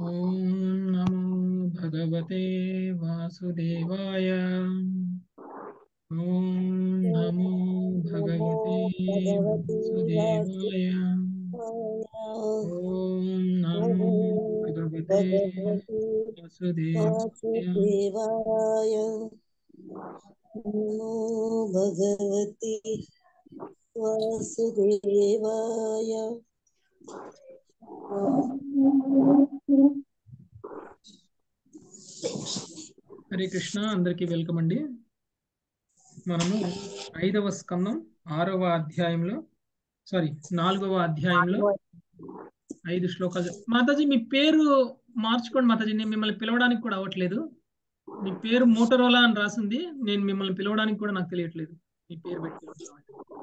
ॐ नमो भगवते वासुदेवाय ॐ नमो भगवते वासुदेवाय ॐ नमो भगवते वासुदेवाय वासुदेवाय नमो भगवते वासुदेवाय హరే కృష్ణ అందరికీ వెల్కమ్ అండి మనము ఐదవ స్కందం ఆరవ అధ్యాయంలో సారీ నాలుగవ అధ్యాయంలో ఐదు శ్లోకాలు చెప్- మాతాజీ మీ పేరు మార్చుకోండి మాతాజీ నేను మిమ్మల్ని పిలవడానికి కూడా అవ్వట్లేదు మీ పేరు మోటరోలా అని రాసింది నేను మిమ్మల్ని పిలవడానికి కూడా నాకు తెలియట్లేదు మీ పేరు పెట్టి పిలవడం.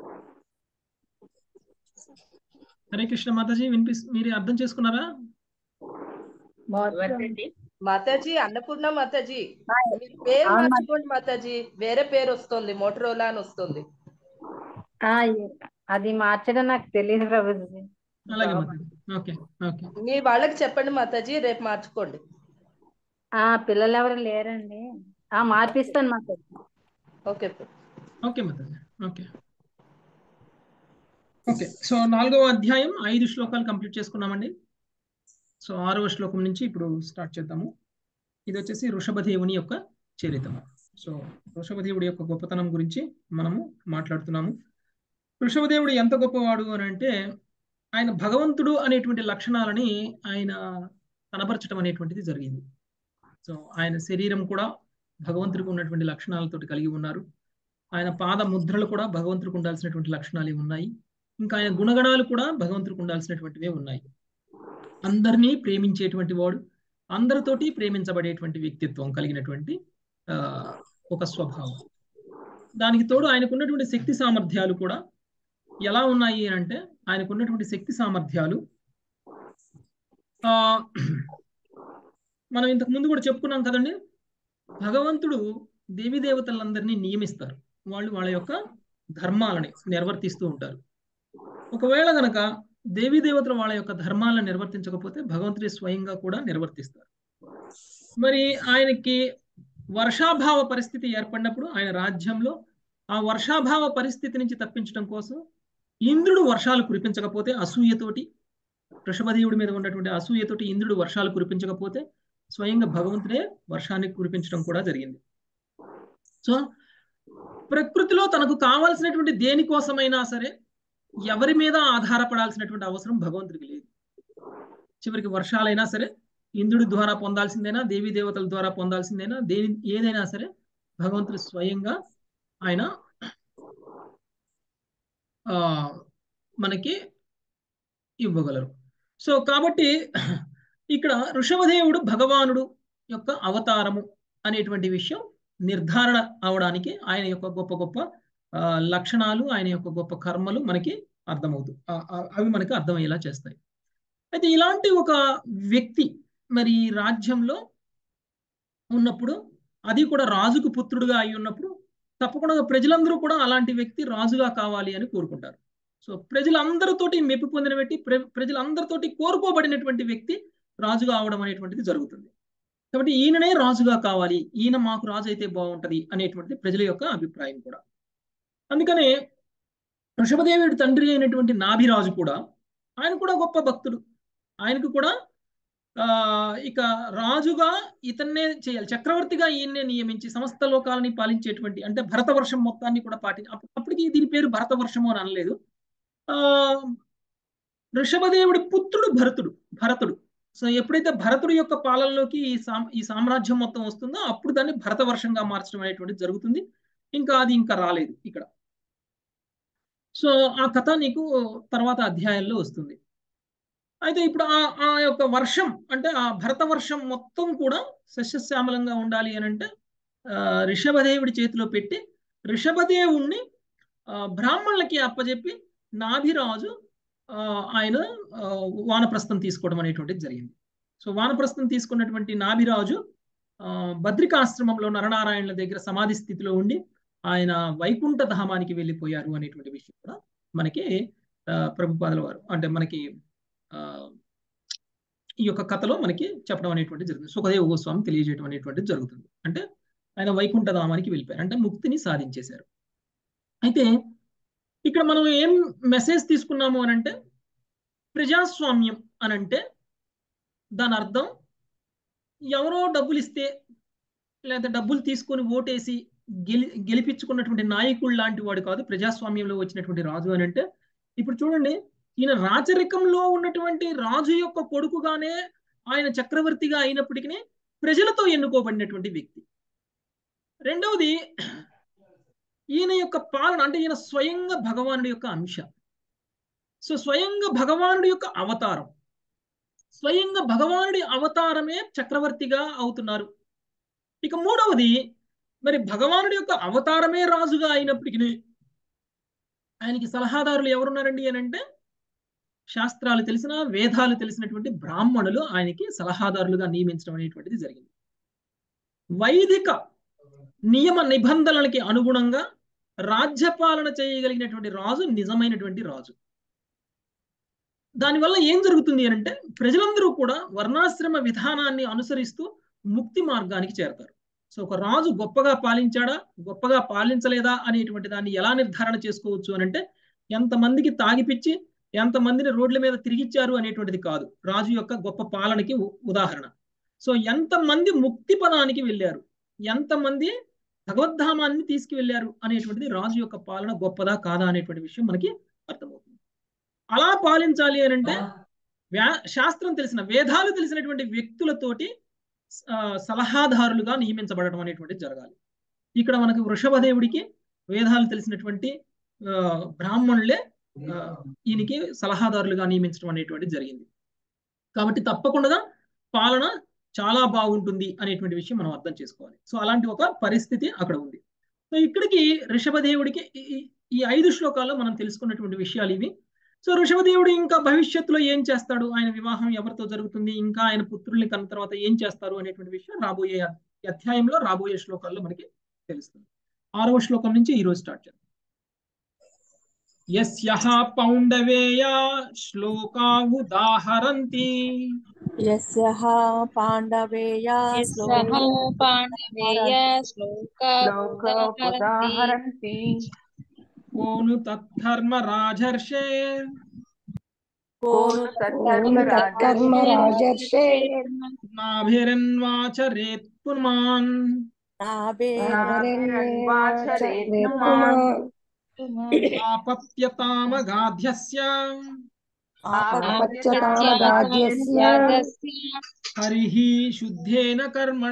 హరే కృష్ణ మాతాజీ వినిపిస్ మీరు అర్థం చేసుకున్నారా ఎవరికండి? మాతాజీ అన్నపూర్ణ మాతాజీ మీ పేరు అవును, మాతాజీ. మార్చుకోండి మాతాజీ వేరే పేరు వస్తుంది మోటరోలా అని వస్తుంది ఆ, అది మార్చడం నాకు తెలియదు ప్రభుజీ అలాగే మాతాజీ ఓకే ఓకే మీ వాళ్ళకి చెప్పండి మాతాజీ రేపు మార్చుకోండి ఆ పిల్లలు ఎవరు లేరండి ఆ మార్పిస్తాను మాకు okay okay Mataji okay okay so నాలుగవ అధ్యాయం ఐదు శ్లోకాలు కంప్లీట్ చేసుకున్నామండి సో ఆరవ శ్లోకం నుంచి ఇప్పుడు స్టార్ట్ చేద్దాము ఇది వచ్చేసి వృషభదేవుని యొక్క చరితము సో వృషభదేవుడి యొక్క గొప్పతనం గురించి మనము మాట్లాడుతున్నాము వృషభదేవుడు ఎంత గొప్పవాడు అని అంటే ఆయన భగవంతుడు అనేటువంటి లక్షణాలని ఆయన కనబరచడం అనేటువంటిది జరిగింది సో ఆయన శరీరం కూడా భగవంతుడికి ఉన్నటువంటి లక్షణాలతోటి కలిగి ఉన్నారు ఆయన పాద ముద్రలు కూడా భగవంతుడికి ఉండాల్సినటువంటి లక్షణాలు ఉన్నాయి ఇంకా ఆయన గుణగణాలు కూడా భగవంతుడికి ఉండాల్సినటువంటివే ఉన్నాయి అందరినీ ప్రేమించేటువంటి వాడు అందరితోటి ప్రేమించబడేటువంటి వ్యక్తిత్వం కలిగినటువంటి ఆ, ఒక స్వభావం దానికి తోడు ఆయనకు ఉన్నటువంటి శక్తి సామర్థ్యాలు కూడా ఎలా ఉన్నాయి అంటే ఆయనకు ఉన్నటువంటి శక్తి సామర్థ్యాలు ఆ మనం ఇంతకు ముందు కూడా చెప్పుకున్నాం కదండి భగవంతుడు దేవీ దేవతలందరినీ నియమిస్తారు వాళ్ళు వాళ్ళ యొక్క ధర్మాలని నిర్వర్తిస్తూ ఉంటారు ఒకవేళ గనక దేవీ దేవతలు వాళ్ళ యొక్క ధర్మాలను నిర్వర్తించకపోతే భగవంతుడి స్వయంగా కూడా నిర్వర్తిస్తారు మరి ఆయనకి వర్షాభావ పరిస్థితి ఏర్పడినప్పుడు ఆయన రాజ్యంలో ఆ వర్షాభావ పరిస్థితి నుంచి తప్పించడం కోసం ఇంద్రుడు వర్షాలు కురిపించకపోతే అసూయతోటి వృషభదేవుడి మీద ఉన్నటువంటి అసూయతోటి ఇంద్రుడు వర్షాలు కురిపించకపోతే స్వయంగా భగవంతుడే వర్షాన్ని కురిపించడం కూడా జరిగింది సో ప్రకృతిలో తనకు కావాల్సినటువంటి దేనికోసమైనా సరే ఎవరి మీద ఆధారపడాల్సినటువంటి అవసరం భగవంతుడికి లేదు చివరికి వర్షాలైనా సరే ఇంద్రుడి ద్వారా పొందాల్సిందేనా దేవీ దేవతల ద్వారా పొందాల్సిందేనా దేని ఏదైనా సరే భగవంతుడు స్వయంగా ఆయన ఆ మనకి ఇవ్వగలరు సో కాబట్టి ఇక్కడ ఋషభదేవుడు భగవానుడు యొక్క అవతారము అనేటువంటి విషయం నిర్ధారణ అవడానికి ఆయన యొక్క గొప్ప గొప్ప ఆ, లక్షణాలు ఆయన యొక్క గొప్ప కర్మలు మనకి అర్థమవుతు ఆ- ఆ- అవి మనకి అర్థమయ్యేలా చేస్తాయి అయితే ఇలాంటి ఒక వ్యక్తి మరి రాజ్యంలో ఉన్నప్పుడు అది కూడా రాజుకు పుత్రుడుగా అయి ఉన్నప్పుడు తప్పకుండా ప్రజలందరూ కూడా అలాంటి వ్యక్తి రాజుగా కావాలి అని కోరుకుంటారు సో ప్రజలందరితోటి మెప్పు పొందిన వ్యక్తి ప్ర- ప్రజలందరితోటి కోరుకోబడినటువంటి వ్యక్తి రాజుగా అవడం అనేటువంటిది జరుగుతుంది కాబట్టి ఈయననే రాజుగా కావాలి ఈయన మాకు రాజు అయితే బాగుంటది అనేటువంటిది ప్రజల యొక్క అభిప్రాయం కూడా అందుకనే వృషభదేవుడి తండ్రి అయినటువంటి నాభిరాజు కూడా ఆయన కూడా గొప్ప భక్తుడు ఆయనకు కూడా ఆ ఇక రాజుగా ఇతన్నే చేయాలి చక్రవర్తిగా ఈయన్నే నియమించి సమస్త లోకాలని పాలించేటువంటి అంటే భరతవర్షం మొత్తాన్ని కూడా పాటి అప్ప- అప్పటికి దీని పేరు భరతవర్షము అని అనలేదు ఆ వృషభదేవుడి పుత్రుడు భరతుడు భరతుడు సో ఎప్పుడైతే భరతుడు యొక్క పాలనలోకి ఈ సామ్ ఈ సామ్రాజ్యం మొత్తం వస్తుందో అప్పుడు దాన్ని భరతవర్షంగా మార్చడం అనేటువంటిది జరుగుతుంది ఇంకా అది ఇంకా రాలేదు ఇక్కడ సో ఆ కథ నీకు తర్వాత అధ్యాయంలో వస్తుంది అయితే ఇప్పుడు ఆ ఆ యొక్క వర్షం అంటే ఆ భరత వర్షం మొత్తం కూడా సస్యశ్యామలంగా ఉండాలి అని అంటే ఆ, రిషభదేవుడి చేతిలో పెట్టి రిషభదేవుణ్ణి ఆ, బ్రాహ్మణులకి అప్పజెప్పి నాభిరాజు ఆ, ఆయన ఆ, వానప్రస్థం తీసుకోవడం అనేటువంటిది జరిగింది సో వానప్రస్థం తీసుకున్నటువంటి నాభిరాజు ఆ, బద్రికాశ్రమంలో నరనారాయణుల దగ్గర సమాధి స్థితిలో ఉండి ఆయన వైకుంఠ ధామానికి వెళ్ళిపోయారు అనేటువంటి విషయం కూడా మనకి ఆ, ప్రభుపాదుల వారు అంటే మనకి ఆ, ఈ యొక్క కథలో మనకి చెప్పడం అనేటువంటిది జరుగుతుంది సుఖదేవ గోస్వామి తెలియజేయడం అనేటువంటిది జరుగుతుంది అంటే ఆయన వైకుంఠధామానికి వెళ్ళిపోయారు అంటే ముక్తిని సాధించేశారు అయితే ఇక్కడ మనం ఏం మెసేజ్ తీసుకున్నాము అని అంటే ప్రజాస్వామ్యం అని అంటే దాని అర్థం ఎవరో డబ్బులు ఇస్తే లేదా డబ్బులు తీసుకొని ఓటేసి గెలి గెలిపించుకున్నటువంటి నాయకుడు లాంటి వాడు కాదు ప్రజాస్వామ్యంలో వచ్చినటువంటి రాజు అని అంటే ఇప్పుడు చూడండి ఈయన రాచరికంలో ఉన్నటువంటి రాజు యొక్క కొడుకుగానే ఆయన చక్రవర్తిగా అయినప్పటికీ ప్రజలతో ఎన్నుకోబడినటువంటి వ్యక్తి రెండవది ఈయన యొక్క పాలన అంటే ఈయన స్వయంగా భగవానుడి యొక్క అంశ సో స్వయంగా భగవానుడి యొక్క అవతారం స్వయంగా భగవానుడి అవతారమే చక్రవర్తిగా అవుతున్నారు ఇక మూడవది మరి భగవానుడి యొక్క అవతారమే రాజుగా అయినప్పటికీ ఆయనకి సలహాదారులు ఎవరున్నారండి అని అంటే శాస్త్రాలు తెలిసిన వేదాలు తెలిసినటువంటి బ్రాహ్మణులు ఆయనకి సలహాదారులుగా నియమించడం అనేటువంటిది జరిగింది వైదిక నియమ నిబంధనలకి అనుగుణంగా రాజ్యపాలన చేయగలిగినటువంటి రాజు నిజమైనటువంటి రాజు దానివల్ల ఏం జరుగుతుంది అని అంటే ప్రజలందరూ కూడా వర్ణాశ్రమ విధానాన్ని అనుసరిస్తూ ముక్తి మార్గానికి చేరతారు సో ఒక రాజు గొప్పగా పాలించాడా గొప్పగా పాలించలేదా అనేటువంటి దాన్ని ఎలా నిర్ధారణ చేసుకోవచ్చు అని అంటే ఎంతమందికి తాగిపిచ్చి ఎంతమందిని రోడ్ల మీద తిరిగిచ్చారు అనేటువంటిది కాదు రాజు యొక్క గొప్ప పాలనకి ఉదాహరణ సో ఎంతమంది ముక్తి పదానికి వెళ్ళారు ఎంతమంది భగవద్ధామాన్ని తీసుకువెళ్ళారు అనేటువంటిది రాజు యొక్క పాలన గొప్పదా కాదా అనేటువంటి విషయం మనకి అర్థమవుతుంది అలా పాలించాలి అని అంటే శాస్త్రం తెలిసిన వేదాలు తెలిసినటువంటి వ్యక్తులతోటి సలహాదారులుగా నియమించబడటం అనేటువంటిది జరగాలి ఇక్కడ మనకి వృషభదేవుడికి వేదాలు తెలిసినటువంటి బ్రాహ్మణులే ఈయనకి సలహాదారులుగా నియమించడం అనేటువంటిది జరిగింది కాబట్టి తప్పకుండా పాలన చాలా బాగుంటుంది అనేటువంటి విషయం మనం అర్థం చేసుకోవాలి సో అలాంటి ఒక పరిస్థితి అక్కడ ఉంది సో ఇక్కడికి ఋషభదేవుడికి ఈ ఐదు శ్లోకాల్లో మనం తెలుసుకున్నటువంటి విషయాలు ఇవి సో ఋషభదేవుడు ఇంకా భవిష్యత్తులో ఏం చేస్తాడు ఆయన వివాహం ఎవరితో జరుగుతుంది ఇంకా ఆయన పుత్రుల్ని కన్న తర్వాత ఏం చేస్తారు అనేటువంటి విషయం రాబోయే అధ్యాయంలో రాబోయే శ్లోకాల్లో మనకి తెలుస్తుంది ఆరవ శ్లోకం నుంచి ఈ రోజు స్టార్ట్ చేద్దాం యస్యః పౌండవేయ శ్లోకా ఉదాహరంతి యస్యః పాండవేయ యస్యః పాండవేయ శ్లోకా ఉదాహరంతి కోను తద్ధర్మ రాజర్షే కోను కర్మ రాజర్షే నాభిరన్వాచరేత్ పున్మాన్ ఆపత్యతామగాధ్యస్య హరిః శుద్ధేన కర్మణ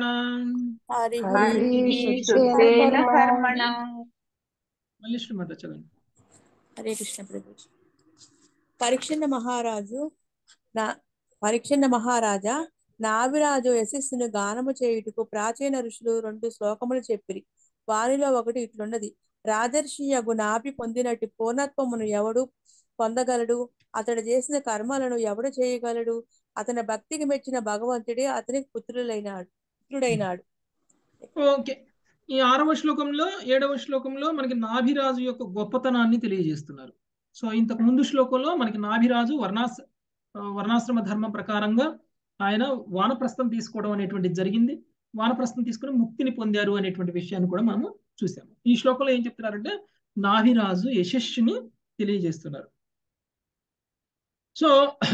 మళ్ళీ శ్రీమత చదవండి హరే కృష్ణ ప్రభు పరీక్షణ మహారాజు నా పరీక్షణ మహారాజా నావిరాజు యశస్సును గానము చేయుటకు ప్రాచీన ఋషులు రెండు శ్లోకములు చెప్పిరి వారిలో ఒకటి ఇట్లున్నది రాజర్షి యగు నాభి పొందినట్టు పూర్ణత్వమును ఎవడు పొందగలడు అతడు చేసిన కర్మలను ఎవడు చేయగలడు అతని భక్తికి మెచ్చిన భగవంతుడే అతనికి పుత్రులైనాడు పుత్రుడైనాడు ఓకే ఈ ఆరవ శ్లోకంలో ఏడవ శ్లోకంలో మనకి నాభిరాజు యొక్క గొప్పతనాన్ని తెలియజేస్తున్నారు సో ఇంతకు ముందు శ్లోకంలో మనకి నాభిరాజు వర్ణాస్ వర్ణాశ్రమ ధర్మం ప్రకారంగా ఆయన వానప్రస్థం తీసుకోవడం అనేటువంటిది జరిగింది వానప్రస్థం తీసుకుని ముక్తిని పొందారు అనేటువంటి విషయాన్ని కూడా మనము చూసాము ఈ శ్లోకంలో ఏం చెప్తున్నారంటే నాభిరాజు యశస్సుని తెలియజేస్తున్నారు సో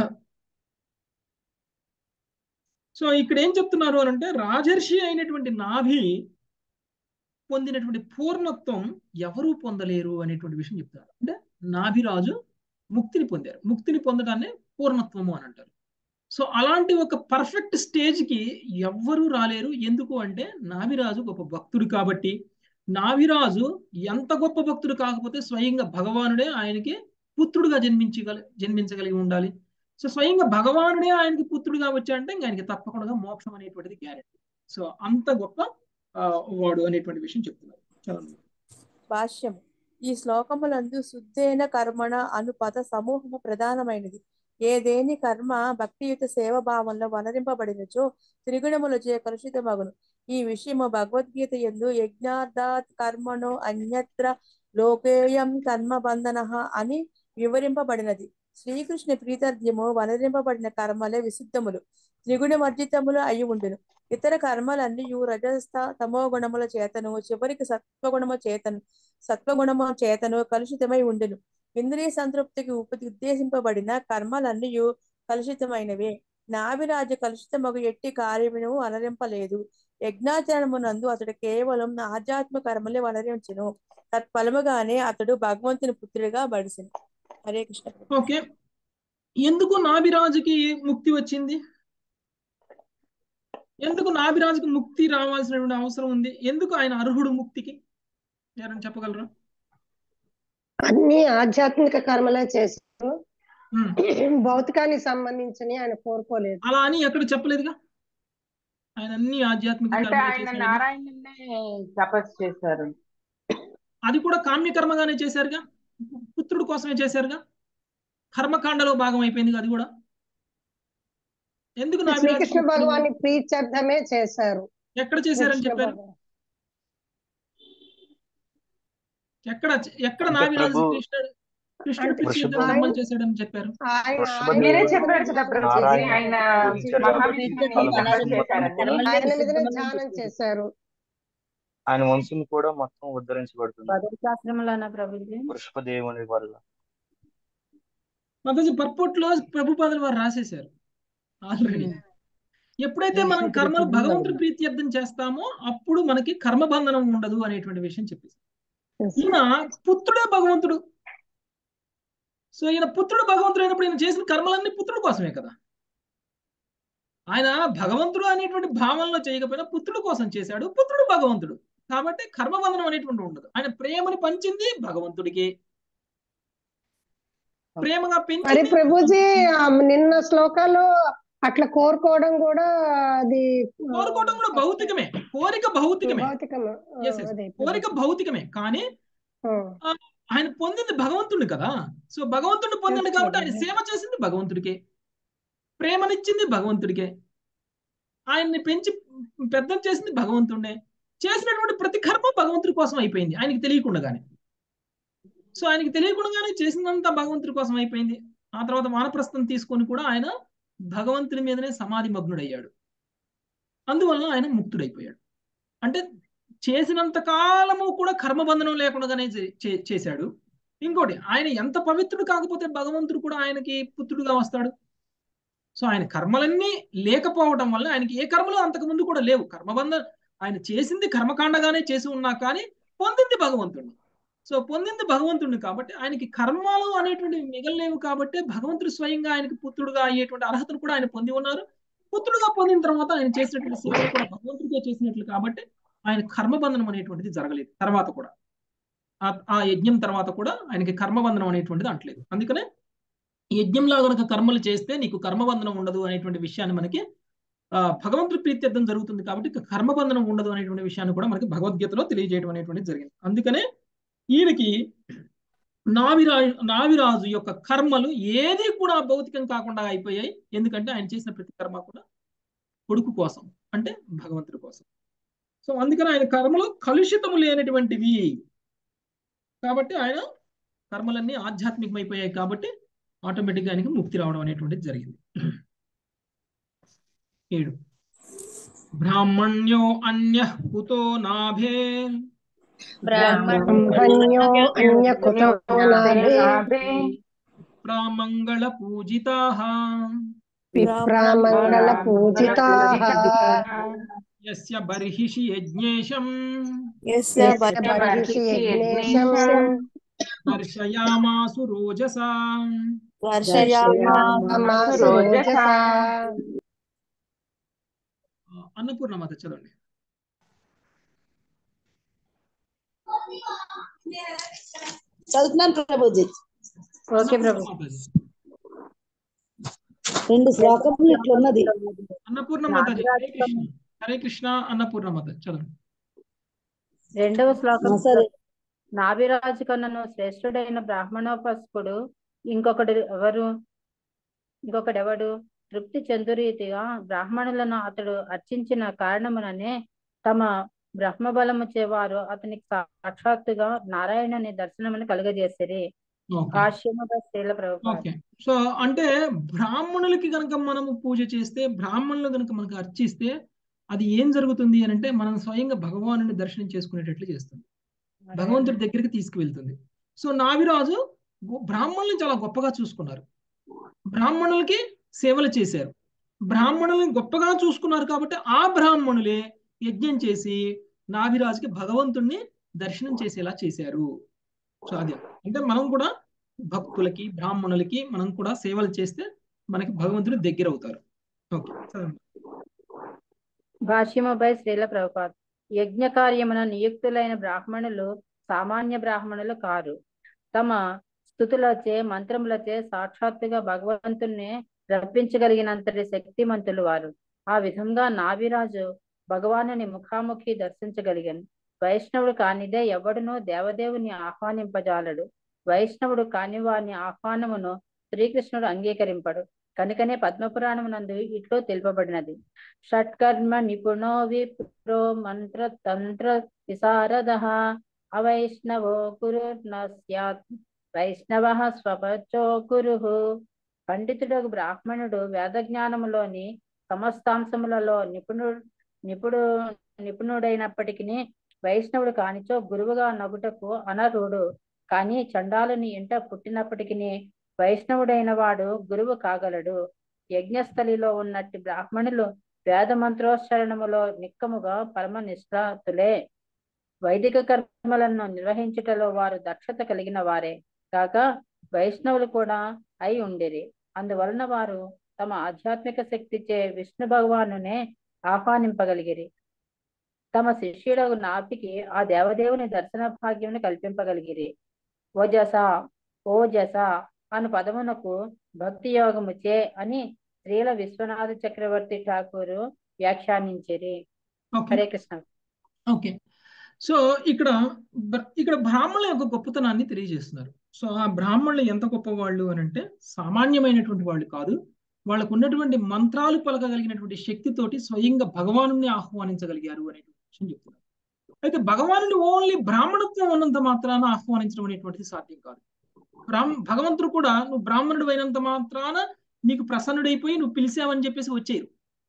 సో ఇక్కడ ఏం చెప్తున్నారు అని అంటే రాజర్షి అయినటువంటి నాభి పొందినటువంటి పూర్ణత్వం ఎవరూ పొందలేరు అనేటువంటి విషయం చెప్తారు అంటే నాభిరాజు ముక్తిని పొందారు ముక్తిని పొందడాన్ని పూర్ణత్వము అని అంటారు సో అలాంటి ఒక పర్ఫెక్ట్ స్టేజ్కి ఎవ్వరూ రాలేరు ఎందుకు అంటే నాభిరాజు గొప్ప భక్తుడు కాబట్టి నాభిరాజు ఎంత గొప్ప భక్తుడు కాకపోతే స్వయంగా భగవానుడే ఆయనకి పుత్రుడుగా జన్మించగల జన్మించగలిగి ఉండాలి సో స్వయంగా భగవానుడే ఆయనకి పుత్రుడుగా వచ్చాడంటే ఇంకా ఆయనకి తప్పకుండా మోక్షం అనేటువంటిది గ్యారెంటీ సో అంత గొప్ప వాడు అనేటువంటి విషయం చెప్తున్నారు చదవండి భాష్యం ఈ శ్లోకములందు శుద్ధేన కర్మణ అను పద సమూహము ప్రధానమైనది ఏదేని కర్మ భక్తియుత సేవ భావంలో వనరింపబడినచో త్రిగుణములచే కలుషితమగును ఈ విషయము భగవద్గీత ఎందు యజ్ఞార్థాత్ కర్మణో అన్యత్ర లోకేయం కర్మబంధన అని వివరింపబడినది శ్రీకృష్ణ ప్రీతార్థ్యము వనరింపబడిన కర్మలే విశుద్ధములు త్రిగుణవర్జితములు అయి ఉండును ఇతర కర్మలన్నీ రజస్థ తమో గుణముల చేతను చివరికి సత్వగుణము చేతను సత్వగుణము చేతను కలుషితమై ఉండును ఇంద్రియ సంతృప్తికి ఉప ఉద్దేశింపబడిన కర్మలన్నీ కలుషితమైనవే నాభిరాజు కలుషితమగు ఎట్టి కార్యమును అనరింపలేదు యజ్ఞాచరణమునందు అతడు కేవలం ఆధ్యాత్మ కర్మలే వనరించును తత్ఫలముగానే అతడు భగవంతుని పుత్రుడిగా బడిసిన హరే కృష్ణ ఓకే ఎందుకు నాభిరాజుకి ముక్తి వచ్చింది ఎందుకు నాభిరాజుకి ముక్తి రావాల్సినటువంటి అవసరం ఉంది ఎందుకు ఆయన అర్హుడు ముక్తికి ఎవరైనా చెప్పగలరా అన్ని ఆధ్యాత్మిక కర్మలే చేశారు ఉమ్. భౌతికానికి సంబంధించి ఆయన కోరుకోలేదు అలా అని ఎక్కడ చెప్పలేదుగా ఆయన అన్ని ఆధ్యాత్మిక అంటే కర్మలు ఆయన చేశాడు నారాయణునే తపస్సు చేశారు అది కూడా కామ్యకర్మగానే చేశారుగా పుత్రుడు కోసమే చేశారుగా కర్మకాండలో భాగం అయిపోయింది అది కూడా ఎందుకు నాభిరాజు శ్రీకృష్ణ భగవాన్ ప్రీత్యర్థమే చేశారు ఎక్కడ చేశారని కృష్ణ చెప్పారు భగవాన్. ఎక్కడ ఎక్కడ అంటే నాభిరాజు ప్రభు కృష్ణుడు కృష్ణుడు అంటే కృష్ణ ఆయన- కర్మలు చేశాడని చెప్పారు ఆయన వృషభదేవుడు మీరే ఆయన చెప్పారు కదా ప్రభుజీ నారాయణ ఆయన పూజించారు కాబట్టి మహావిష్ణువుని చాలా తపస్సు మంది చేశారని ఆయన మీదనే ధ్యానం చేశారు ఆయన వంశం కూడా మొత్తం ఉద్ధరించబడుతుంది భద్ర శాస్త్రములోనా ప్రభుజీ వృషభదేవుని వల్ల మాతాజీ పర్పోట్లో ప్రభుపాదులు వారు రాసేశారు ఆల్రెడీ ఎప్పుడైతే మనం కర్మలు భగవంతుడి ప్రీత్యర్థం చేస్తామో అప్పుడు మనకి కర్మబంధనం ఉండదు అనేటువంటి విషయం చెప్పేసి ఈయన పుత్రుడే భగవంతుడు సో ఈయన పుత్రుడు భగవంతుడు అయినప్పుడు ఈయన చేసిన కర్మలన్నీ పుత్రుడు కోసమే కదా ఆయన భగవంతుడు అనేటువంటి భావనలో చేయకపోయినా పుత్రుడు కోసం చేశాడు పుత్రుడు భగవంతుడు కాబట్టి కర్మబంధనం అనేటువంటి ఉండదు ఆయన ప్రేమని పంచింది భగవంతుడికి ప్రేమగా మరి పెంచింది ప్రభుజీ ఆ నిన్న శ్లోకాల్లో అట్లా కోరుకోవడం కూడా అది కోరుకోవడం కూడా భౌతికమే కోరిక భౌతికమే భౌతికం Yes, yes. కోరిక భౌతికమే కానీ ఆయన పొందింది భగవంతుడిని కదా సో భగవంతుడిని పొందండి Yes, కాబట్టి ఆయన yes. సేవ చేసింది భగవంతుడికే ప్రేమనిచ్చింది భగవంతుడికే ఆయన్ని పెంచి పెద్దం చేసింది భగవంతుడే చేసినటువంటి ప్రతి కర్మ భగవంతుడి కోసం అయిపోయింది ఆయనకి తెలియకుండానే సో ఆయనకి తెలియకుండానే చేసినంత భగవంతుడి కోసం అయిపోయింది ఆ తర్వాత వానప్రస్థం తీసుకొని కూడా ఆయన భగవంతుని మీదనే సమాధి మగ్నుడయ్యాడు అందువలన ఆయన ముక్తుడైపోయాడు అంటే చేసినంత కాలము కూడా కర్మబంధనం లేకుండానే చే- చే- చేశాడు ఇంకోటి ఆయన ఎంత పవిత్రుడు కాకపోతే భగవంతుడు కూడా ఆయనకి పుత్రుడుగా వస్తాడు సో ఆయన కర్మలన్నీ లేకపోవడం వల్ల ఆయనకి ఏ కర్మలు అంతకు ముందు కూడా లేవు కర్మబంధ ఆయన చేసింది కర్మకాండగానే చేసి ఉన్నా కానీ పొందింది భగవంతుడిని సో పొందింది భగవంతుడిని కాబట్టి ఆయనకి కర్మలు అనేటువంటివి మిగలలేవు కాబట్టి భగవంతుడు స్వయంగా ఆయనకి పుత్రుడుగా అయ్యేటువంటి అర్హతను కూడా ఆయన పొంది ఉన్నారు పుత్రుడుగా పొందిన తర్వాత ఆయన చేసినటువంటి సేవలు కూడా భగవంతుడికే చేసినట్లు కాబట్టి ఆయన కర్మబంధనం అనేటువంటిది జరగలేదు తర్వాత కూడా ఆ- ఆ యజ్ఞం తర్వాత కూడా ఆయనకి కర్మబంధనం అనేటువంటిది అంటలేదు అందుకనే యజ్ఞంలో కనుక కర్మలు చేస్తే నీకు కర్మబంధనం ఉండదు అనేటువంటి విషయాన్ని మనకి ఆ, భగవంతుడి ప్రీత్యర్థం జరుగుతుంది కాబట్టి ఇక కర్మబంధనం ఉండదు అనేటువంటి విషయాన్ని కూడా మనకి భగవద్గీతలో తెలియజేయడం అనేటువంటిది జరిగింది అందుకనే ఈయనకి నావిరాజు నావిరాజు యొక్క కర్మలు ఏది కూడా భౌతికం కాకుండా అయిపోయాయి ఎందుకంటే ఆయన చేసిన ప్రతి కర్మ కూడా కొడుకు కోసం అంటే భగవంతుడి కోసం సో అందుకని ఆయన కర్మలు కలుషితము లేనటువంటివి కాబట్టి ఆయన కర్మలన్నీ ఆధ్యాత్మికమైపోయాయి కాబట్టి ఆటోమేటిక్గా ఆయనకి ముక్తి రావడం అనేటువంటిది జరిగింది ఏడు బ్రాహ్మణ్యో అన్య కుతో నాభే బ్రహ్మణ్యో అన్యకుతో నాభే ప్రామంగళ పూజితా విప్రామంగళ పూజితాః యస్య బర్హిషి యజ్ఞేశం యస్య యస్య బర్హిషి యజ్ఞేశం దర్శయామాసు రోజసా మాసు రోజసా అన్నపూర్ణ మాత చదవండి చదువుతున్నాను ప్రభుజీ ఓకే ప్రభు మాతాజీ. రెండు శ్లోకములు ఇట్లున్నది అన్నపూర్ణ మాతాజీ హరే కృష్ణ హరే కృష్ణ అన్నపూర్ణ మాత చదవండి రెండవ శ్లోకం ఆ, సరే నాభిరాజు కన్నను శ్రేష్ఠుడైన బ్రాహ్మణోపాసకుడు ఇంకొకడు ఎవరు ఇంకొకడెవడు తృప్తి చెందురీతిగా బ్రాహ్మణులను అతడు అర్చించిన కారణముననే తమ బ్రహ్మబలము చేవారు అతనికి సాక్షాత్తుగా నారాయణుని దర్శనమును కలుగజేసిరి ఓకే భాష్యము శ్రీల ప్రభుపాద ఓకే సో అంటే బ్రాహ్మణులకి కనుక మనము పూజ చేస్తే బ్రాహ్మణులు కనుక మనకు అర్చిస్తే అది ఏం జరుగుతుంది అని అంటే మనం స్వయంగా భగవానుని దర్శనం చేసుకునేటట్లు చేస్తుంది భగవంతుడి దగ్గరికి తీసుకువెళ్తుంది సో నావిరాజు గొ- బ్రాహ్మణుల్ని చాలా గొప్పగా చూసుకున్నారు బ్రాహ్మణులకి సేవలు చేశారు బ్రాహ్మణుల్ని గొప్పగా చూసుకున్నారు కాబట్టి ఆ బ్రాహ్మణులే యజ్ఞం చేసి నావిరాజుకి భగవంతుణ్ణి దర్శనం చేసేలా చేశారు సో అది అంటే మనం కూడా భక్తులకి బ్రాహ్మణులకి మనం కూడా సేవలు చేస్తే మనకి భగవంతుడు దగ్గర అవుతారు ఓకే చదవండి భాష్యముపై శ్రీల ప్రభుపాద యజ్ఞ కార్యమున నియుక్తులైన బ్రాహ్మణులు సామాన్య బ్రాహ్మణులు కారు తమ స్థుతులచే మంత్రములచే సాక్షాత్తుగా భగవంతుణ్ణి రప్పించగలిగినంతటి శక్తిమంతులు వారు ఆ విధంగా నావిరాజు భగవానుని ముఖాముఖి దర్శించగలిగాను వైష్ణవుడు కానిదే ఎవడునూ దేవదేవుని ఆహ్వానింపజాలడు వైష్ణవుడు కాని వాని ఆహ్వానమును శ్రీకృష్ణుడు అంగీకరింపడు కనుకనే పద్మపురాణమునందు ఇట్లో తెలుపబడినది షట్కర్మ నిపుణో విప్రో మంత్ర తంత్ర విశారద అవైష్ణవో కురు స్యాత్ వైష్ణవ స్వపచో కురు పండితుడు బ్రాహ్మణుడు వేద జ్ఞానములోని సమస్తాంశములలో నిపుణుడు నిపుడు నిపుణుడైనప్పటికీ వైష్ణవుడు కానిచో గురువుగా నగుటకు అనర్హుడు కానీ చండాలుని ఇంట పుట్టినప్పటికీ వైష్ణవుడైన వాడు గురువు కాగలడు యజ్ఞస్థలిలో ఉన్నట్టి బ్రాహ్మణులు వేద మంత్రోచ్చరణములో నిక్కముగా పరమ నిష్ఠాతులే వైదిక కర్మలను నిర్వహించుటలో వారు దక్షత కలిగిన వారే కాక వైష్ణవులు కూడా అయి ఉండిరి అందువలన వారు తమ ఆధ్యాత్మిక శక్తిచే విష్ణు భగవానునే ఆహ్వానింపగలిగిరి తమ శిష్యుడు నాపికి ఆ దేవదేవుని దర్శన భాగ్యమును కల్పింపగలిగిరి ఓజస ఓజస అను పదమునకు భక్తి యోగముచే అని శ్రీల విశ్వనాథ చక్రవర్తి ఠాకూరు వ్యాఖ్యానించిరి okay Hare Krishna okay so ఇక్కడ బ్ర- ఇక్కడ బ్రాహ్మణుల యొక్క గొప్పతనాన్ని తెలియజేస్తున్నారు సో ఆ బ్రాహ్మణులు ఎంత గొప్పవాళ్ళు అని అంటే సామాన్యమైనటువంటి వాళ్ళు కాదు వాళ్ళకు ఉన్నటువంటి మంత్రాలు పలకగలిగినటువంటి శక్తితోటి స్వయంగా భగవానుని ఆహ్వానించగలిగారు అనేటువంటి విషయం చెప్తున్నారు అయితే భగవానుని ఓన్లీ బ్రాహ్మణత్వం ఉన్నంత మాత్రాన ఆహ్వానించడం అనేటువంటిది సాధ్యం కాదు బ్రాహ్మ భగవంతుడు కూడా నువ్వు బ్రాహ్మణుడు అయినంత మాత్రాన నీకు ప్రసన్నుడైపోయి నువ్వు పిలిచావని చెప్పేసి వచ్చేయరు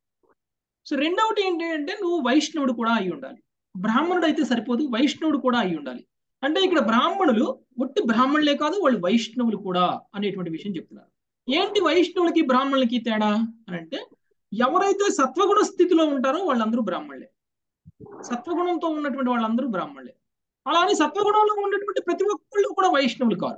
సో రెండవది ఏంటి అంటే నువ్వు వైష్ణవుడు కూడా అయి ఉండాలి బ్రాహ్మణుడు అయితే సరిపోదు వైష్ణవుడు కూడా అయి ఉండాలి అంటే ఇక్కడ బ్రాహ్మణులు ఒట్టి బ్రాహ్మణులే కాదు వాళ్ళు వైష్ణవులు కూడా అనేటువంటి విషయం చెప్తున్నారు ఏంటి వైష్ణవులకి బ్రాహ్మణులకి తేడా అని అంటే ఎవరైతే సత్వగుణ స్థితిలో ఉంటారో వాళ్ళందరూ బ్రాహ్మణులే సత్వగుణంతో ఉన్నటువంటి వాళ్ళందరూ బ్రాహ్మణులే అలా అని సత్వగుణంలో ఉన్నటువంటి ప్రతి ఒక్కళ్ళు కూడా వైష్ణవులు కాదు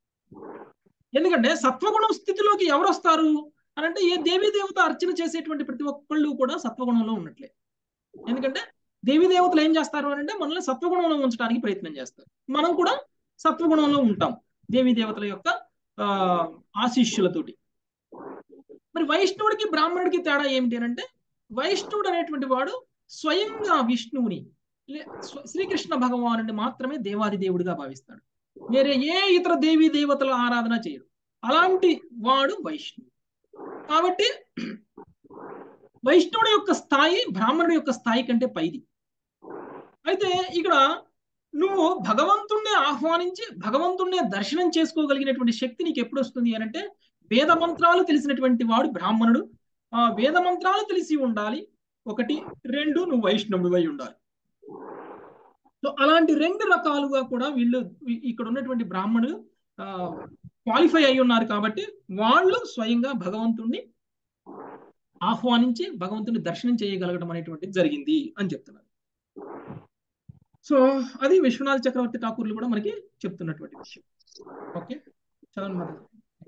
ఎందుకంటే సత్వగుణం స్థితిలోకి ఎవరు వస్తారు అని అంటే ఏ దేవీ దేవత అర్చన చేసేటువంటి ప్రతి ఒక్కళ్ళు కూడా సత్వగుణంలో ఉన్నట్లే ఎందుకంటే దేవీ దేవతలు ఏం చేస్తారు అని అంటే మనల్ని సత్వగుణంలో ఉంచడానికి ప్రయత్నం చేస్తారు మనం కూడా సత్వగుణంలో ఉంటాం దేవీ దేవతల యొక్క ఆ ఆశీస్సులతోటి మరి వైష్ణవుడికి బ్రాహ్మణుడికి తేడా ఏమిటి అని అంటే వైష్ణవుడు అనేటువంటి వాడు స్వయంగా విష్ణువుని లే- స్వ- శ్రీకృష్ణ భగవానుని మాత్రమే దేవాది దేవుడిగా భావిస్తాడు వేరే ఏ ఇతర దేవీ దేవతల ఆరాధన చేయడు అలాంటి వాడు వైష్ణవుడు కాబట్టి వైష్ణవుడి యొక్క స్థాయి బ్రాహ్మణుడి యొక్క స్థాయి కంటే పైది అయితే ఇక్కడ నువ్వు భగవంతుణ్ణి ఆహ్వానించి భగవంతుణ్ణి దర్శనం చేసుకోగలిగినటువంటి శక్తి నీకు ఎప్పుడు వస్తుంది అని అంటే వేద మంత్రాలు తెలిసినటువంటి వాడు బ్రాహ్మణుడు ఆ వేద మంత్రాలు తెలిసి ఉండాలి ఒకటి రెండు నువ్వు వైష్ణవుడు అయి ఉండాలి సో అలాంటి రెండు రకాలుగా కూడా వీళ్ళు ఇ- ఇక్కడ ఉన్నటువంటి బ్రాహ్మణులు క్వాలిఫై అయి ఉన్నారు కాబట్టి వాళ్ళు స్వయంగా భగవంతుణ్ణి ఆహ్వానించి భగవంతుని దర్శనం చేయగలగడం అనేటువంటిది జరిగింది అని చెప్తున్నారు సో అది విశ్వనాథ చక్రవర్తి ఠాకూర్లు కూడా మనకి చెప్తున్నటువంటి విషయం ఓకే చదవండి మరి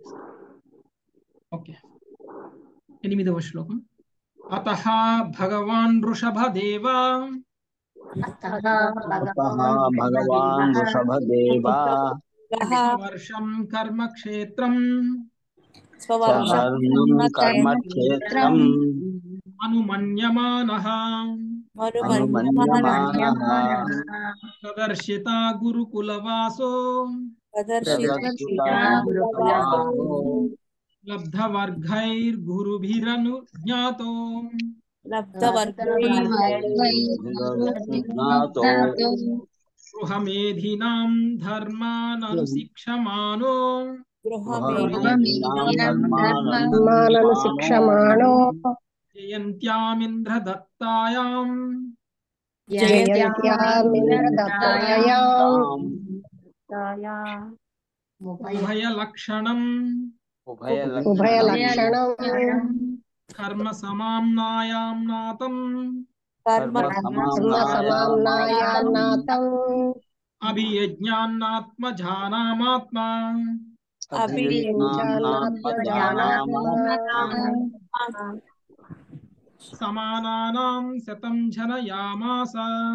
ఓకే ఎనిమిదవ శ్లోకం అత భగవాన్ వృషభదేవ భగవాన్ వృషభదేవా వర్షం కర్మక్షేత్రం స్వర్ణం కర్మక్షేత్రం అనుమన్యమాన అనుమన్యమానః ప్రదర్శిత గురుకులవాసో లబ్ధవర్గైర్గురుభిరను జ్ఞాతో జ్ఞాతో గృహమేధినాం ధర్మాననుశిక్షమానో ధర్మాలను శిక్షమాణో జయంత్యామింద్రదత్తాయాం జయంత్యామింద్రదత్తాయాం ఉభయలక్షణం ఉభయలక్షణం కర్మ సమామ్నాయాం నాతం కర్మ సమామ్నాయాన్నాతం అభియజ్ఞాన్నాత్మజానామాత్మా సమానానాం శతం జనయామాస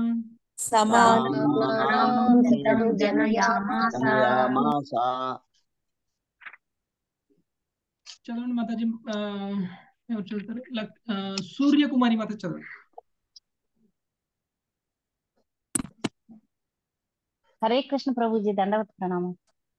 సమానానాం శతం జనయామాస చదవండి మాతాజీ ఆ, ఎవరు చదువుతారు లక్- ఆ, సూర్యకుమారి మాత చదవండి హరే కృష్ణ ప్రభుజీ దండవత ప్రణామం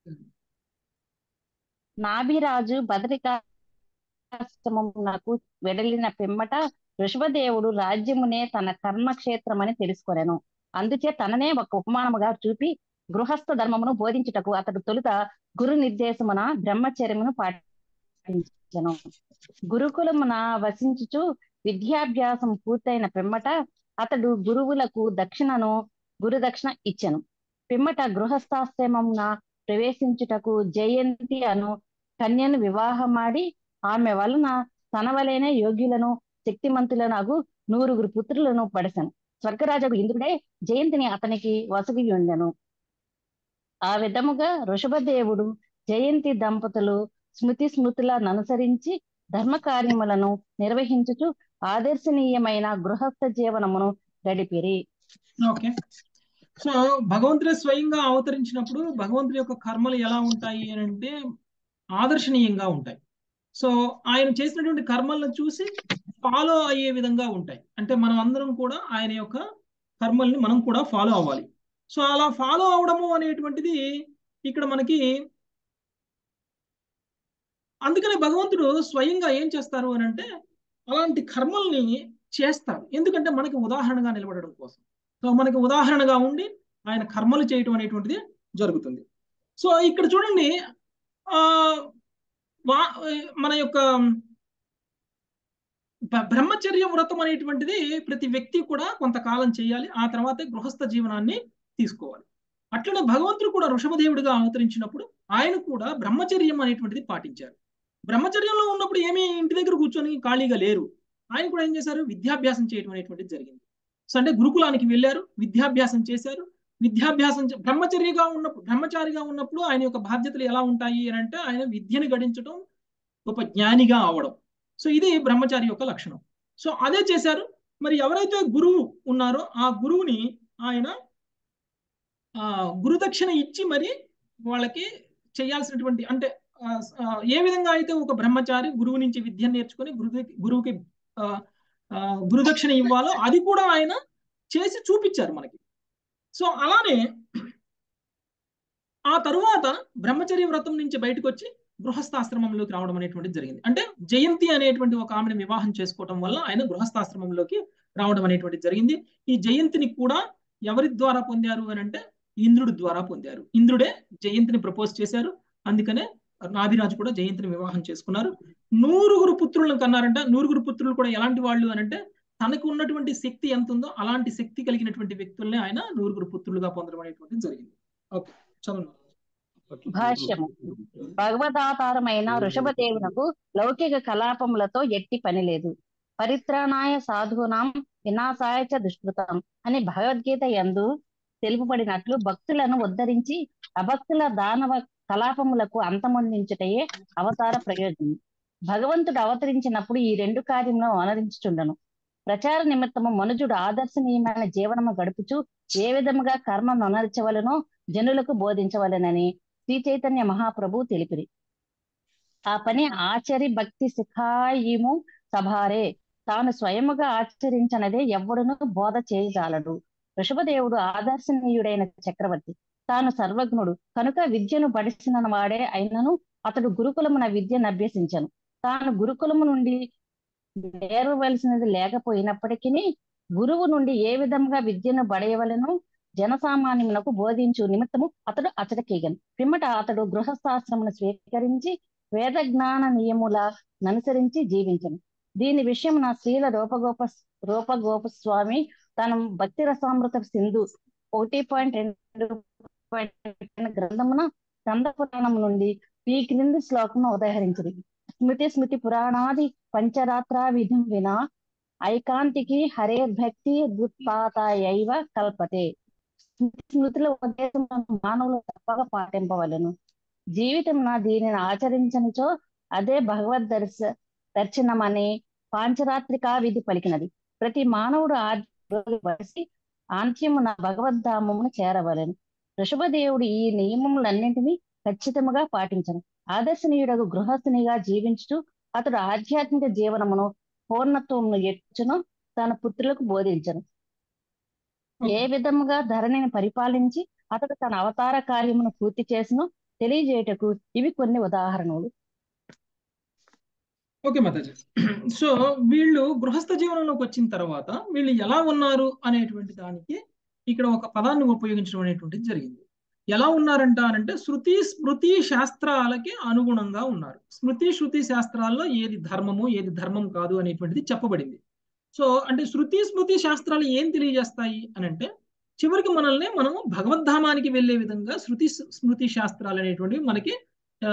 నాభిరాజు బదరికాశ్రమమునకు వెడలిన పిమ్మట ఋషభదేవుడు రాజ్యమునే తన కర్మక్షేత్రమని తెలుసుకొనెను అందుచే తననే ఒక ఉపమానముగా చూపి గృహస్థ ధర్మమును బోధించుటకు అతడు తొలుత గురు నిర్దేశమున బ్రహ్మచర్యమును పాటించెను గురుకులమున వసించుచు విద్యాభ్యాసం పూర్తయిన పిమ్మట అతడు గురువులకు దక్షిణను గురుదక్షిణ ఇచ్చెను పిమ్మట గృహస్థాశ్రమమున ప్రవేశించుటకు జయంతి అను కన్యను వివాహమాడి ఆమె వలన తన వలెనే యోగ్యులను శక్తిమంతులనగు నూరుగురు పుత్రులను పడసెను స్వర్గరాజకు ఇంద్రుడే జయంతిని అతనికి వసగి ఉండెను ఆ విధముగా వృషభదేవుడు జయంతి దంపతులు స్మృతి స్మృతులను అనుసరించి ధర్మ కార్యములను నిర్వహించుచు ఆదర్శనీయమైన గృహస్థ జీవనమును గడిపిరి ఓకే సో భగవంతుడే స్వయంగా అవతరించినప్పుడు భగవంతుడి యొక్క కర్మలు ఎలా ఉంటాయి అని అంటే ఆదర్శనీయంగా ఉంటాయి సో ఆయన చేసినటువంటి కర్మలను చూసి ఫాలో అయ్యే విధంగా ఉంటాయి అంటే మనం అందరం కూడా ఆయన యొక్క కర్మల్ని మనం కూడా ఫాలో అవ్వాలి సో అలా ఫాలో అవడము అనేటువంటిది ఇక్కడ మనకి అందుకనే భగవంతుడు స్వయంగా ఏం చేస్తారు అని అంటే అలాంటి కర్మల్ని చేస్తారు ఎందుకంటే మనకి ఉదాహరణగా నిలబడడం కోసం సో మనకి ఉదాహరణగా ఉండి ఆయన కర్మలు చేయటం అనేటువంటిది జరుగుతుంది సో ఇక్కడ చూడండి ఆ వా మన యొక్క బ- బ్రహ్మచర్య వ్రతం అనేటువంటిది ప్రతి వ్యక్తి కూడా కొంతకాలం చేయాలి ఆ తర్వాత గృహస్థ జీవనాన్ని తీసుకోవాలి అట్లనే భగవంతుడు కూడా ఋషభదేవుడిగా అవతరించినప్పుడు ఆయన కూడా బ్రహ్మచర్యం అనేటువంటిది పాటించారు బ్రహ్మచర్యంలో ఉన్నప్పుడు ఏమీ ఇంటి దగ్గర కూర్చొని ఖాళీగా లేరు ఆయన కూడా ఏం చేశారు విద్యాభ్యాసం చేయడం అనేటువంటిది జరిగింది సో అంటే గురుకులానికి వెళ్ళారు విద్యాభ్యాసం చేశారు విద్యాభ్యాసం చే- బ్రహ్మచర్యగా ఉన్నప్పుడు బ్రహ్మచారిగా ఉన్నప్పుడు ఆయన యొక్క బాధ్యతలు ఎలా ఉంటాయి అని అంటే ఆయన విద్యను గడించడం గొప్ప జ్ఞానిగా అవడం సో ఇది బ్రహ్మచారి యొక్క లక్షణం సో అదే చేశారు మరి ఎవరైతే గురువు ఉన్నారో ఆ గురువుని ఆయన ఆ గురుదక్షిణ ఇచ్చి మరి వాళ్ళకి చేయాల్సినటువంటి అంటే ఆ, ఆ, ఏ విధంగా అయితే ఒక బ్రహ్మచారి గురువు నుంచి విద్య నేర్చుకుని గురువు గురువుకి ఆ, ఆ, గురుదక్షిణ ఇవ్వాలో అది కూడా ఆయన చేసి చూపించారు మనకి సో అలానే ఆ తరువాత బ్రహ్మచర్య వ్రతం నుంచి బయటకు వచ్చి గృహస్థాశ్రమంలోకి రావడం అనేటువంటిది జరిగింది అంటే జయంతి అనేటువంటి ఒక ఆమెను వివాహం చేసుకోవడం వల్ల ఆయన గృహస్థాశ్రమంలోకి రావడం అనేటువంటిది జరిగింది ఈ జయంతిని కూడా ఎవరి ద్వారా పొందారు అని అంటే ఇంద్రుడి ద్వారా పొందారు ఇంద్రుడే జయంతిని ప్రపోజ్ చేశారు అందుకనే నాభిరాజు కూడా జయంతిని వివాహం చేసుకున్నారు నూరుగురు పుత్రులను కన్నారంట నూరుగురు పుత్రులు కూడా ఎలాంటి వాళ్ళు అని అంటే తనకు ఉన్నటువంటి శక్తి ఎంత ఉందో అలాంటి శక్తి కలిగినటువంటి వ్యక్తుల్ని ఆయన నూరుగురు పుత్రులుగా పొందడం అనేటువంటిది జరిగింది ఓకే చదవండి భాష్యము భగవదాతారమైన వృషభదేవునకు లౌకిక కలాపములతో ఎట్టి పని లేదు పరిత్రాణాయ సాధూనాం వినాశాయ చ దుష్కృతం అని భగవద్గీత యందు తెలుపబడినట్లు భక్తులను ఉద్ధరించి అభక్తుల దానవ కలాపములకు అంతమొందించుటయే అవతార ప్రయోజనం భగవంతుడు అవతరించినప్పుడు ఈ రెండు కార్యములను అనరించుచుండను ప్రచార నిమిత్తము మనుజుడు ఆదర్శనీయమైన జీవనము గడుపుచు ఏ విధముగా కర్మను అనర్చవలనో జనులకు బోధించవలెనని శ్రీ చైతన్య మహాప్రభు తెలిపిరి ఆ పని ఆచరి భక్తి శిఖాయిము సభారే తాను స్వయముగా ఆచరించనదే ఎవ్వడును బోధ చేయజాలడు వృషభదేవుడు ఆదర్శనీయుడైన చక్రవర్తి తాను సర్వజ్ఞుడు కనుక విద్యను బడిసిన వాడే అయినను అతడు గురుకులమున విద్యను అభ్యసించను తాను గురుకులము నుండి నేర్వవలసినది లేకపోయినప్పటికీ గురువు నుండి ఏ విధంగా విద్యను బడయవలను జనసామాన్యమునకు బోధించు నిమిత్తము అతడు అతడికేగను పిమ్మట అతడు గృహస్థాశ్రమును స్వీకరించి వేద జ్ఞాన నియముల అనుసరించి జీవించను దీని విషయం నా శ్రీల రూపగోప రూపగోపస్వామి తన భక్తి రసామృత సింధు ఒకటి పాయింట్ రెండు పాయింట్ గ్రంథమున గ్రంథ పురాణం నుండి ఈ క్రింది శ్లోకమును ఉదహరించింది స్మృతి స్మృతి పురాణాది పంచరాత్ర విధం వినా ఐకాంతికి హరే భక్తి ఉత్పాతాయైవ కల్పతే స్మృతి స్మృతుల ఉద్దేశం మానవులు తప్పక పాటింపవలను జీవితం నా దీనిని ఆచరించనిచో అదే భగవద్ దర్శ దర్శనమని పాంచరాత్రికా విధి పలికినది ప్రతి మానవుడు ఆసి ఆంత్యమున భగవద్ధామమును చేరవలను వృషభదేవుడు ఈ నియమములన్నింటినీ ఖచ్చితముగా పాటించను ఆదర్శనీయుడకు గృహస్థునిగా జీవించుతూ అతడు ఆధ్యాత్మిక జీవనమును పూర్ణత్వమును ఎట్టును తన పుత్రులకు బోధించను ఏ విధముగా ధరణిని పరిపాలించి అతడు తన అవతార కార్యమును పూర్తి చేసినో తెలియజేయటకు ఇవి కొన్ని ఉదాహరణలు ఓకే మాతాజీ సో వీళ్ళు గృహస్థ జీవనంలోకి వచ్చిన తర్వాత వీళ్ళు ఎలా ఉన్నారు అనేటువంటి దానికి ఇక్కడ ఒక పదాన్ని ఉపయోగించడం అనేటువంటిది జరిగింది ఎలా ఉన్నారంట అనంటే శృతి స్మృతి శాస్త్రాలకి అనుగుణంగా ఉన్నారు స్మృతి శృతి శాస్త్రాల్లో ఏది ధర్మము ఏది ధర్మం కాదు అనేటువంటిది చెప్పబడింది సో అంటే శృతి స్మృతి శాస్త్రాలు ఏం తెలియజేస్తాయి అని అంటే చివరికి మనల్ని మనము భగవద్ధామానికి వెళ్ళే విధంగా శృతి స్మృతి శాస్త్రాలు అనేటువంటివి మనకి ఆ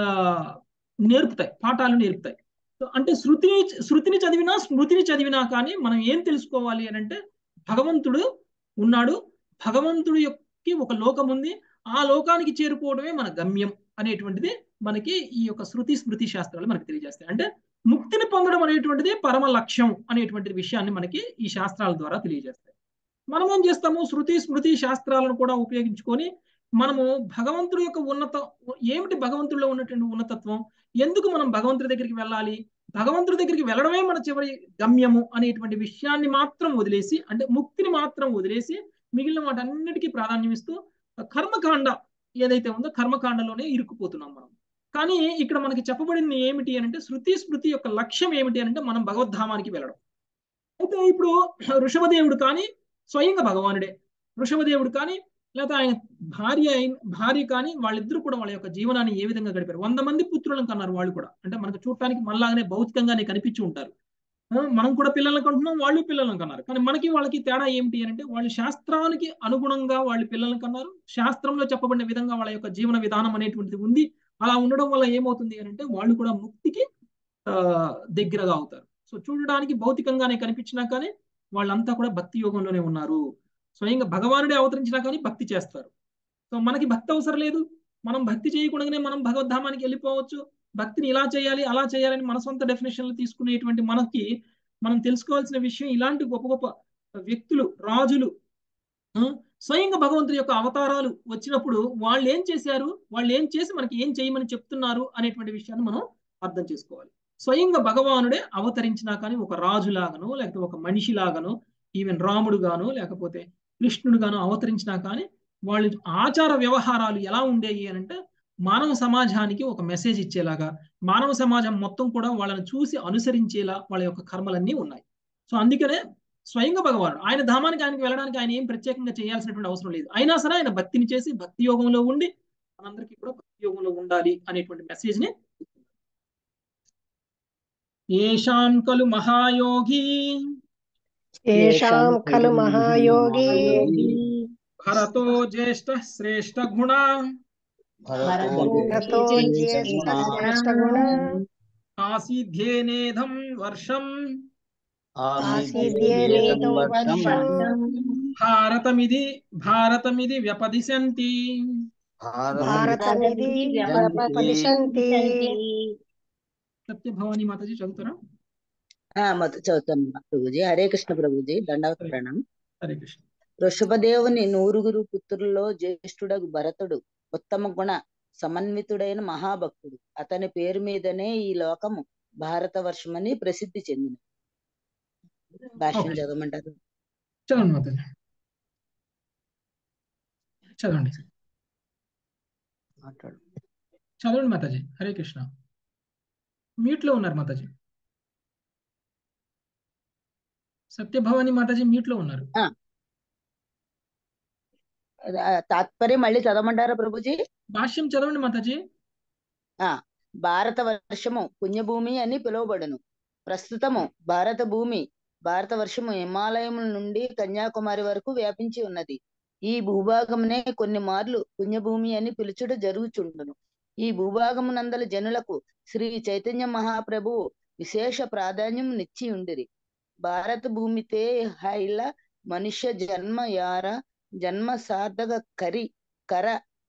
నేర్పుతాయి పాఠాలు నేర్పుతాయి సో అంటే శృతిని శృతిని చదివినా స్మృతిని చదివినా కానీ మనం ఏం తెలుసుకోవాలి అని అంటే భగవంతుడు ఉన్నాడు భగవంతుడు యొక్క ఒక లోకం ఉంది ఆ లోకానికి చేరుకోవడమే మన గమ్యం అనేటువంటిది మనకి ఈ యొక్క శృతి స్మృతి శాస్త్రాలు మనకి తెలియజేస్తాయి అంటే ముక్తిని పొందడం అనేటువంటిది పరమ లక్ష్యం అనేటువంటి విషయాన్ని మనకి ఈ శాస్త్రాల ద్వారా తెలియజేస్తాయి మనం ఏం చేస్తాము శృతి స్మృతి శాస్త్రాలను కూడా ఉపయోగించుకొని మనము భగవంతుడి యొక్క ఉన్నత ఏమిటి భగవంతుడిలో ఉన్నటువంటి ఉన్నతత్వం ఎందుకు మనం భగవంతుడి దగ్గరికి వెళ్ళాలి భగవంతుడి దగ్గరికి వెళ్ళడమే మన చివరి గమ్యము అనేటువంటి విషయాన్ని మాత్రం వదిలేసి అంటే ముక్తిని మాత్రం వదిలేసి మిగిలిన వాటన్నిటికీ ప్రాధాన్యం ఇస్తూ కర్మకాండ ఏదైతే ఉందో కర్మకాండలోనే ఇరుక్కుపోతున్నాం మనం కానీ ఇక్కడ మనకి చెప్పబడింది ఏమిటి అని అంటే శృతి స్మృతి యొక్క లక్ష్యం ఏమిటి అని అంటే మనం భగవద్ధామానికి వెళ్ళడం అయితే ఇప్పుడు ఋషభదేవుడు కానీ స్వయంగా భగవానుడే ఋషభదేవుడు కానీ లేకపోతే ఆయన భార్య అయిన భార్య కానీ వాళ్ళిద్దరూ కూడా వాళ్ళ యొక్క జీవనాన్ని ఏ విధంగా గడిపారు వంద మంది పుత్రులను కన్నారు వాళ్ళు కూడా అంటే మనకు చూడటానికి మనలాగానే భౌతికంగానే కనిపించి ఉంటారు మనం కూడా పిల్లలను కంటున్నాం వాళ్ళు పిల్లలను కన్నారు కానీ మనకి వాళ్ళకి తేడా ఏమిటి అని అంటే వాళ్ళు శాస్త్రానికి అనుగుణంగా వాళ్ళు పిల్లలను కన్నారు శాస్త్రంలో చెప్పబడిన విధంగా వాళ్ళ యొక్క జీవన విధానం అనేటువంటిది ఉంది అలా ఉండడం వల్ల ఏమవుతుంది అని అంటే వాళ్ళు కూడా ముక్తికి ఆ దగ్గరగా అవుతారు సో చూడడానికి భౌతికంగానే కనిపించినా కానీ వాళ్ళంతా కూడా భక్తి యోగంలోనే ఉన్నారు స్వయంగా భగవానుడే అవతరించినా కానీ భక్తి చేస్తారు సో మనకి భక్తి అవసరం లేదు మనం భక్తి చేయకుండానే మనం భగవద్ధామానికి వెళ్ళిపోవచ్చు భక్తిని ఇలా చేయాలి అలా చేయాలని మన సొంత డెఫినేషన్లు తీసుకునేటువంటి మనకి మనం తెలుసుకోవాల్సిన విషయం ఇలాంటి గొప్ప గొప్ప వ్యక్తులు రాజులు స్వయంగా భగవంతుడి యొక్క అవతారాలు వచ్చినప్పుడు వాళ్ళు ఏం చేశారు వాళ్ళు ఏం చేసి మనకి ఏం చేయమని చెప్తున్నారు అనేటువంటి విషయాన్ని మనం అర్థం చేసుకోవాలి స్వయంగా భగవానుడే అవతరించినా కానీ ఒక రాజులాగానో లేకపోతే ఒక మనిషిలాగానో ఈవెన్ రాముడు గాను లేకపోతే కృష్ణుడు గాను అవతరించినా కానీ వాళ్ళు ఆచార వ్యవహారాలు ఎలా ఉండేవి అని అంటే మానవ సమాజానికి ఒక మెసేజ్ ఇచ్చేలాగా మానవ సమాజం మొత్తం కూడా వాళ్ళని చూసి అనుసరించేలా వాళ్ళ యొక్క కర్మలన్నీ ఉన్నాయి సో అందుకనే స్వయంగా భగవానుడు ఆయన ధామానికి ఆయనకి వెళ్ళడానికి ఆయన ఏం ప్రత్యేకంగా చేయాల్సినటువంటి అవసరం లేదు అయినా సరే ఆయన భక్తిని చేసి భక్తి యోగంలో ఉండి మనందరికీ కూడా భక్తి యోగంలో ఉండాలి అనేటువంటి మెసేజ్ ని ఏషాం ఖలు మహాయోగి ఏషాం ఖలు మహాయోగి భరతో జ్యేష్ఠ శ్రేష్ఠ గుణ భరతో జ్యేష్ఠ శ్రేష్ఠ గుణ ఆసిధ్యేనేధం వర్షం ఆసీద్యేనేదం వర్షం భారతమిది భారతమిది వ్యపదిశంతి భారతమిది వ్యపదిశంతి సత్యభవాని మాతాజీ చదువుతారా ఆ మత చదువుతాను ప్రభుజీ హరే కృష్ణ ప్రభుజీ దండవత ప్రణం హరే కృష్ణ వృషభదేవుని నూరుగురు పుత్రుల్లో జ్యేష్ఠుడగు భరతుడు ఉత్తమ గుణ సమన్వితుడైన మహాభక్తుడు అతని పేరు మీదనే ఈ లోకము భారత వర్షమని ప్రసిద్ధి చెందిన భాష్యం చదవమంటారు చదవండి మాతాజీ చదవండి మాట్లాడు చదవండి మాతాజీ హరే కృష్ణ మ్యూట్ లో ఉన్నారు మాతాజీ సత్యభవాని మాతాజీ మ్యూట్ లో ఉన్నారు ఆ, తాత్పర్యం మళ్ళీ చదవమంటారా ప్రభుజీ భాష్యం చదవండి మాతాజీ ఆ భారత వర్షము పుణ్యభూమి అని పిలువబడును ప్రస్తుతము భారత భూమి భారత వర్షము హిమాలయముల నుండి కన్యాకుమారి వరకు వ్యాపించి ఉన్నది ఈ భూభాగమునే కొన్ని మార్లు పుణ్యభూమి అని పిలుచుట జరుగుచుండును ఈ భూభాగమునందల జనులకు శ్రీ చైతన్య మహాప్రభువు విశేష ప్రాధాన్యం నిచ్చి ఉండిరి భారత భూమితే హైల మనుష్య జన్మ యార జన్మ సార్థక కరి కర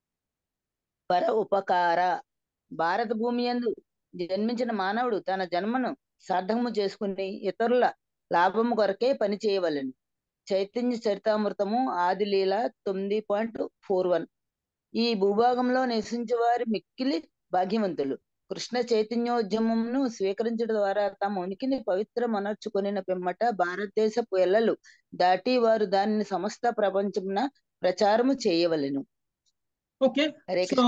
పర ఉపకార భారత భూమి యందు జన్మించిన మానవుడు తన జన్మను సార్థకము చేసుకుని ఇతరుల లాభము కొరకే పని చేయవలెను చైతన్య చరితామృతము ఆదిలీల తొమ్మిది పాయింట్ ఫోర్ వన్ ఈ భూభాగంలో నివసించే వారి మిక్కిలి భాగ్యవంతులు కృష్ణ చైతన్యోద్యమమును స్వీకరించడం ద్వారా తమ ఉనికిని పవిత్రమనర్చుకొనిన పిమ్మట భారతదేశపు ఎల్లలు దాటి వారు దానిని సమస్త ప్రపంచమున ప్రచారము చేయవలెను ఓకే హరే సో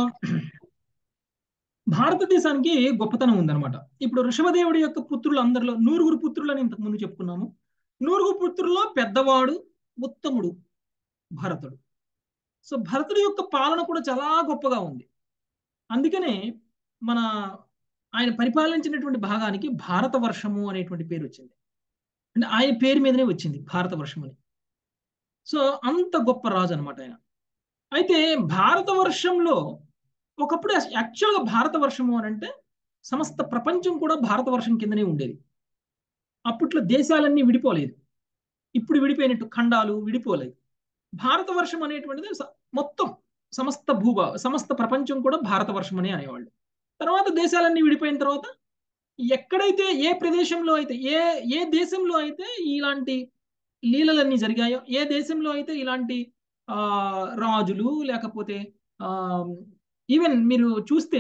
భారతదేశానికి గొప్పతనం ఉందన్నమాట ఇప్పుడు ఋషభదేవుడి యొక్క పుత్రులు అందరిలో నూరుగురు పుత్రులని ఇంతకు ముందు చెప్పుకున్నాము నూరుగురు పుత్రుల్లో పెద్దవాడు ఉత్తముడు భరతుడు సో భరతుడి యొక్క పాలన కూడా చాలా గొప్పగా ఉంది అందుకనే మన ఆయన పరిపాలించినటువంటి భాగానికి భారత వర్షము అనేటువంటి పేరు వచ్చింది అంటే ఆయన పేరు మీదనే వచ్చింది భారత వర్షం అని సో అంత గొప్ప రాజు అనమాట ఆయన అయితే భారత వర్షంలో ఒకప్పుడు యాక్చువల్గా భారత వర్షము అని అంటే సమస్త ప్రపంచం కూడా భారత వర్షం కిందనే ఉండేది అప్పట్లో దేశాలన్నీ విడిపోలేదు ఇప్పుడు విడిపోయినట్టు ఖండాలు విడిపోలేదు భారత వర్షం అనేటువంటిది స- మొత్తం సమస్త భూభా సమస్త ప్రపంచం కూడా భారత వర్షం అని అనేవాళ్ళు తర్వాత దేశాలన్నీ విడిపోయిన తర్వాత ఎక్కడైతే ఏ ప్రదేశంలో అయితే ఏ ఏ దేశంలో అయితే ఇలాంటి లీలలన్నీ జరిగాయో ఏ దేశంలో అయితే ఇలాంటి ఆ రాజులు లేకపోతే ఆ ఈవెన్ మీరు చూస్తే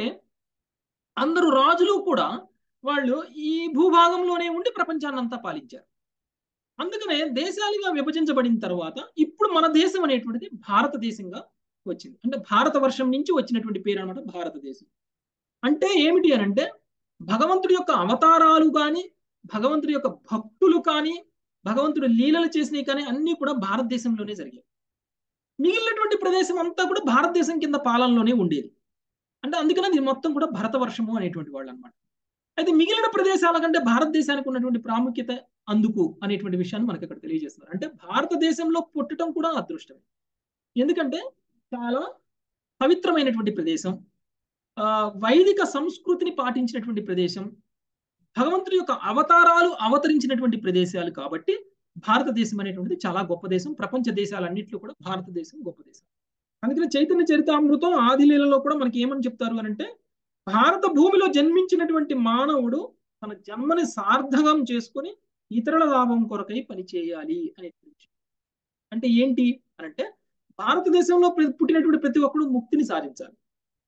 అందరూ రాజులు కూడా వాళ్ళు ఈ భూభాగంలోనే ఉండి ప్రపంచాన్ని అంతా పాలించారు అందుకనే దేశాలుగా విభజించబడిన తర్వాత ఇప్పుడు మన దేశం అనేటువంటిది భారతదేశంగా వచ్చింది అంటే భారత వర్షం నుంచి వచ్చినటువంటి పేరు అనమాట భారతదేశం అంటే ఏమిటి అని అంటే భగవంతుడి యొక్క అవతారాలు కానీ భగవంతుడి యొక్క భక్తులు కానీ భగవంతుడు లీలలు చేసినవి కానీ అన్నీ కూడా భారతదేశంలోనే జరిగాయి మిగిలినటువంటి ప్రదేశం అంతా కూడా భారతదేశం కింద పాలనలోనే ఉండేది అంటే అందుకనే ఇది మొత్తం కూడా భరతవర్షము అనేటువంటి వాళ్ళు అనమాట అయితే మిగిలిన ప్రదేశాల కంటే భారతదేశానికి ఉన్నటువంటి ప్రాముఖ్యత అందుకు అనేటువంటి విషయాన్ని మనకి ఇక్కడ తెలియజేస్తున్నారు అంటే భారతదేశంలో పుట్టడం కూడా అదృష్టమే ఎందుకంటే చాలా పవిత్రమైనటువంటి ప్రదేశం ఆ వైదిక సంస్కృతిని పాటించినటువంటి ప్రదేశం భగవంతుడి యొక్క అవతారాలు అవతరించినటువంటి ప్రదేశాలు కాబట్టి భారతదేశం అనేటువంటిది చాలా గొప్ప దేశం ప్రపంచ దేశాలన్నింటిలో కూడా భారతదేశం గొప్ప దేశం అందుకని చైతన్య చరితామృతం ఆదిలీలలో కూడా మనకి ఏమని చెప్తారు అని అంటే భారత భూమిలో జన్మించినటువంటి మానవుడు తన జన్మని సార్థకం చేసుకొని ఇతరుల లాభం కొరకై పని చేయాలి అనే విషయం అంటే ఏంటి అని అంటే భారతదేశంలో ప్ర- పుట్టినటువంటి ప్రతి ఒక్కడు ముక్తిని సాధించాలి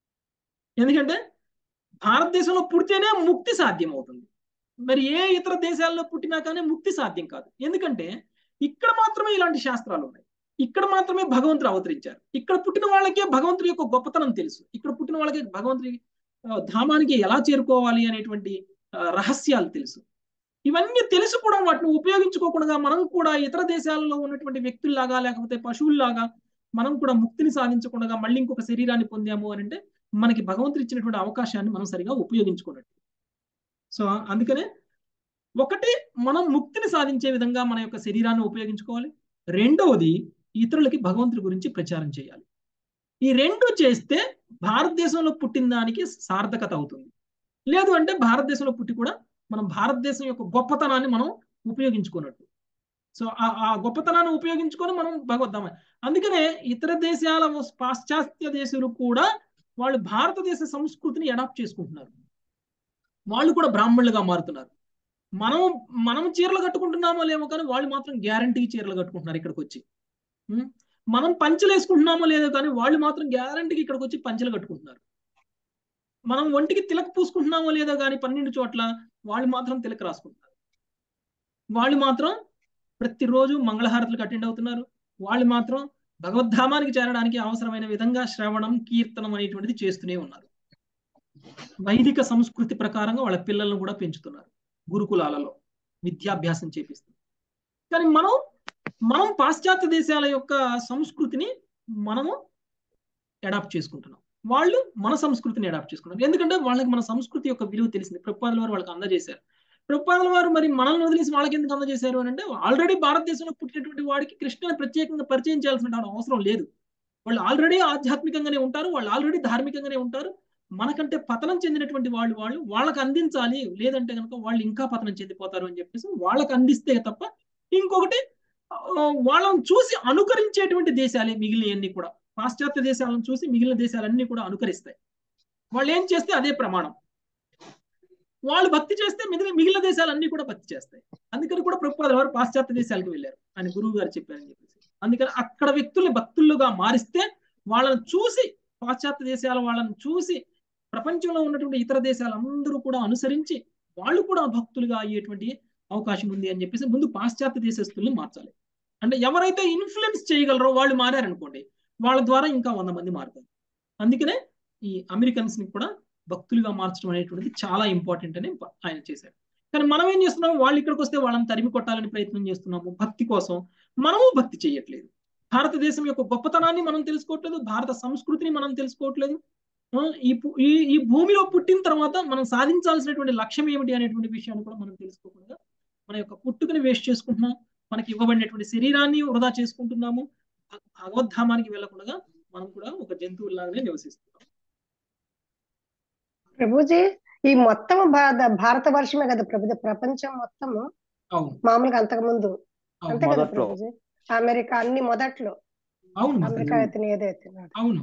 ఎందుకంటే భారతదేశంలో పుడితేనే ముక్తి సాధ్యం అవుతుంది మరి ఏ ఇతర దేశాల్లో పుట్టినా కానీ ముక్తి సాధ్యం కాదు ఎందుకంటే ఇక్కడ మాత్రమే ఇలాంటి శాస్త్రాలు ఉన్నాయి ఇక్కడ మాత్రమే భగవంతుడు అవతరించారు ఇక్కడ పుట్టిన వాళ్ళకే భగవంతుడి యొక్క గొప్పతనం తెలుసు ఇక్కడ పుట్టిన వాళ్ళకి భగవంతుడి ఆ, ధామానికి ఎలా చేరుకోవాలి అనేటువంటి ఆ, రహస్యాలు తెలుసు ఇవన్నీ తెలిసి కూడా వాటిని ఉపయోగించుకోకుండా మనం కూడా ఇతర దేశాలలో ఉన్నటువంటి వ్యక్తుల్లాగా లేకపోతే పశువుల్లాగా మనం కూడా ముక్తిని సాధించకుండా మళ్ళీ ఇంకొక శరీరాన్ని పొందాము అని అంటే మనకి భగవంతుడు ఇచ్చినటువంటి అవకాశాన్ని మనం సరిగా ఉపయోగించుకున్నట్టు సో అందుకనే ఒకటి మనం ముక్తిని సాధించే విధంగా మన యొక్క శరీరాన్ని ఉపయోగించుకోవాలి రెండవది ఇతరులకి భగవంతుడి గురించి ప్రచారం చేయాలి ఈ రెండు చేస్తే భారతదేశంలో పుట్టిన దానికి సార్థకత అవుతుంది లేదు అంటే భారతదేశంలో పుట్టి కూడా మనం భారతదేశం యొక్క గొప్పతనాన్ని మనం ఉపయోగించుకున్నట్టు సో ఆ ఆ గొప్పతనాన్ని ఉపయోగించుకొని మనం భగవద్ధామ అందుకనే ఇతర దేశాల పాశ్చాత్య దేశాలు కూడా వాళ్ళు భారతదేశ సంస్కృతిని అడాప్ట్ చేసుకుంటున్నారు వాళ్ళు కూడా బ్రాహ్మణులుగా మారుతున్నారు మనం మనం చీరలు కట్టుకుంటున్నామో లేమో కానీ వాళ్ళు మాత్రం గ్యారంటీ చీరలు కట్టుకుంటున్నారు ఇక్కడికి వచ్చి ఉం? మనం పంచలు వేసుకుంటున్నామో లేదో కానీ వాళ్ళు మాత్రం గ్యారంటీకి ఇక్కడికి వచ్చి పంచలు కట్టుకుంటున్నారు మనం ఒంటికి తిలక పూసుకుంటున్నామో లేదో కానీ పన్నెండు చోట్ల వాళ్ళు మాత్రం తిలక రాసుకుంటున్నారు వాళ్ళు మాత్రం ప్రతిరోజు మంగళహారతులకు అటెండ్ అవుతున్నారు వాళ్ళు మాత్రం భగవద్ధామానికి చేరడానికి అవసరమైన విధంగా శ్రవణం కీర్తనం అనేటువంటిది చేస్తూనే ఉన్నారు వైదిక సంస్కృతి ప్రకారంగా వాళ్ళ పిల్లలను కూడా పెంచుతున్నారు గురుకులాలలో విద్యాభ్యాసం చేపిస్తున్నారు కానీ మనం మనం పాశ్చాత్య దేశాల యొక్క సంస్కృతిని మనము అడాప్ట్ చేసుకుంటున్నాం వాళ్ళు మన సంస్కృతిని అడాప్ట్ చేసుకుంటారు ఎందుకంటే వాళ్ళకి మన సంస్కృతి యొక్క విలువ తెలిసింది ప్రభుపాదుల వారు వాళ్ళకి అందజేశారు ప్రభుపాదుల వారు మరి మనల్ని వదిలేసి వాళ్ళకి ఎందుకు అందజేశారు అని అంటే ఆల్రెడీ భారతదేశంలో పుట్టినటువంటి వాడికి కృష్ణని ప్రత్యేకంగా పరిచయం చేయాల్సిన అవసరం లేదు వాళ్ళు ఆల్రెడీ ఆధ్యాత్మికంగానే ఉంటారు వాళ్ళు ఆల్రెడీ ధార్మికంగానే ఉంటారు మనకంటే పతనం చెందినటువంటి వాళ్ళు వాళ్ళు వాళ్ళకి అందించాలి లేదంటే కనుక వాళ్ళు ఇంకా పతనం చెందిపోతారు అని చెప్పేసి వాళ్ళకి అందిస్తే తప్ప ఇంకొకటి ఆ, వాళ్ళని చూసి అనుకరించేటువంటి దేశాలే మిగిలినవన్నీ కూడా పాశ్చాత్య దేశాలను చూసి మిగిలిన దేశాలన్నీ కూడా అనుకరిస్తాయి వాళ్ళు ఏం చేస్తే అదే ప్రమాణం వాళ్ళు భక్తి చేస్తే మిగిలిన మిగిలిన దేశాలన్నీ కూడా భక్తి చేస్తాయి అందుకని కూడా ప్రభుపాద వారు పాశ్చాత్య దేశాలకు వెళ్ళారు అని గురువు గారు చెప్పారని చెప్పేసి అందుకని అక్కడ వ్యక్తుల్ని భక్తులుగా మారిస్తే వాళ్ళని చూసి పాశ్చాత్య దేశాల వాళ్ళని చూసి ప్రపంచంలో ఉన్నటువంటి ఇతర దేశాలందరూ కూడా అనుసరించి వాళ్ళు కూడా భక్తులుగా అయ్యేటువంటి అవకాశం ఉంది అని చెప్పేసి ముందు పాశ్చాత్య దేశస్తుల్ని మార్చాలి అంటే ఎవరైతే ఇన్ఫ్లుయెన్స్ చేయగలరో వాళ్ళు మారారనుకోండి వాళ్ళ ద్వారా ఇంకా వంద మంది మారుతారు అందుకనే ఈ అమెరికన్స్ ని కూడా భక్తులుగా మార్చడం అనేటువంటిది చాలా ఇంపార్టెంట్ అని ఆయన చేశారు కానీ మనం ఏం చేస్తున్నాం వాళ్ళు ఇక్కడికి వస్తే వాళ్ళని తరిమి కొట్టాలని ప్రయత్నం చేస్తున్నాము భక్తి కోసం మనము భక్తి చేయట్లేదు భారతదేశం యొక్క గొప్పతనాన్ని మనం తెలుసుకోవట్లేదు భారత సంస్కృతిని మనం తెలుసుకోవట్లేదు ఆ, ఈ పు- ఈ ఈ భూమిలో పుట్టిన తర్వాత మనం సాధించాల్సినటువంటి లక్ష్యం ఏమిటి అనేటువంటి విషయాన్ని కూడా మనం తెలుసుకోకుండా మన యొక్క పుట్టుకని వేస్ట్ చేసుకుంటున్నాం మనకి ఇవ్వబడినటువంటి శరీరాన్ని వృధా చేసుకుంటున్నాము భ- భగవద్ధామానికి వెళ్లకుండా మనం కూడా ఒక జంతువులాగానే నివసిస్తున్నాం ప్రభుజీ ఈ మొత్తం భారత భారతవర్షమే కదా ప్రభు ప్రపంచం మొత్తము అవును మామూలుగా అంతకు ముందు అవును అంతే కదా మొదట్లో. ప్రభుజీ అమెరికా అన్ని మొదట్లో అవును అమెరికా మాతాజీ. అయితే ఏదైతే అవును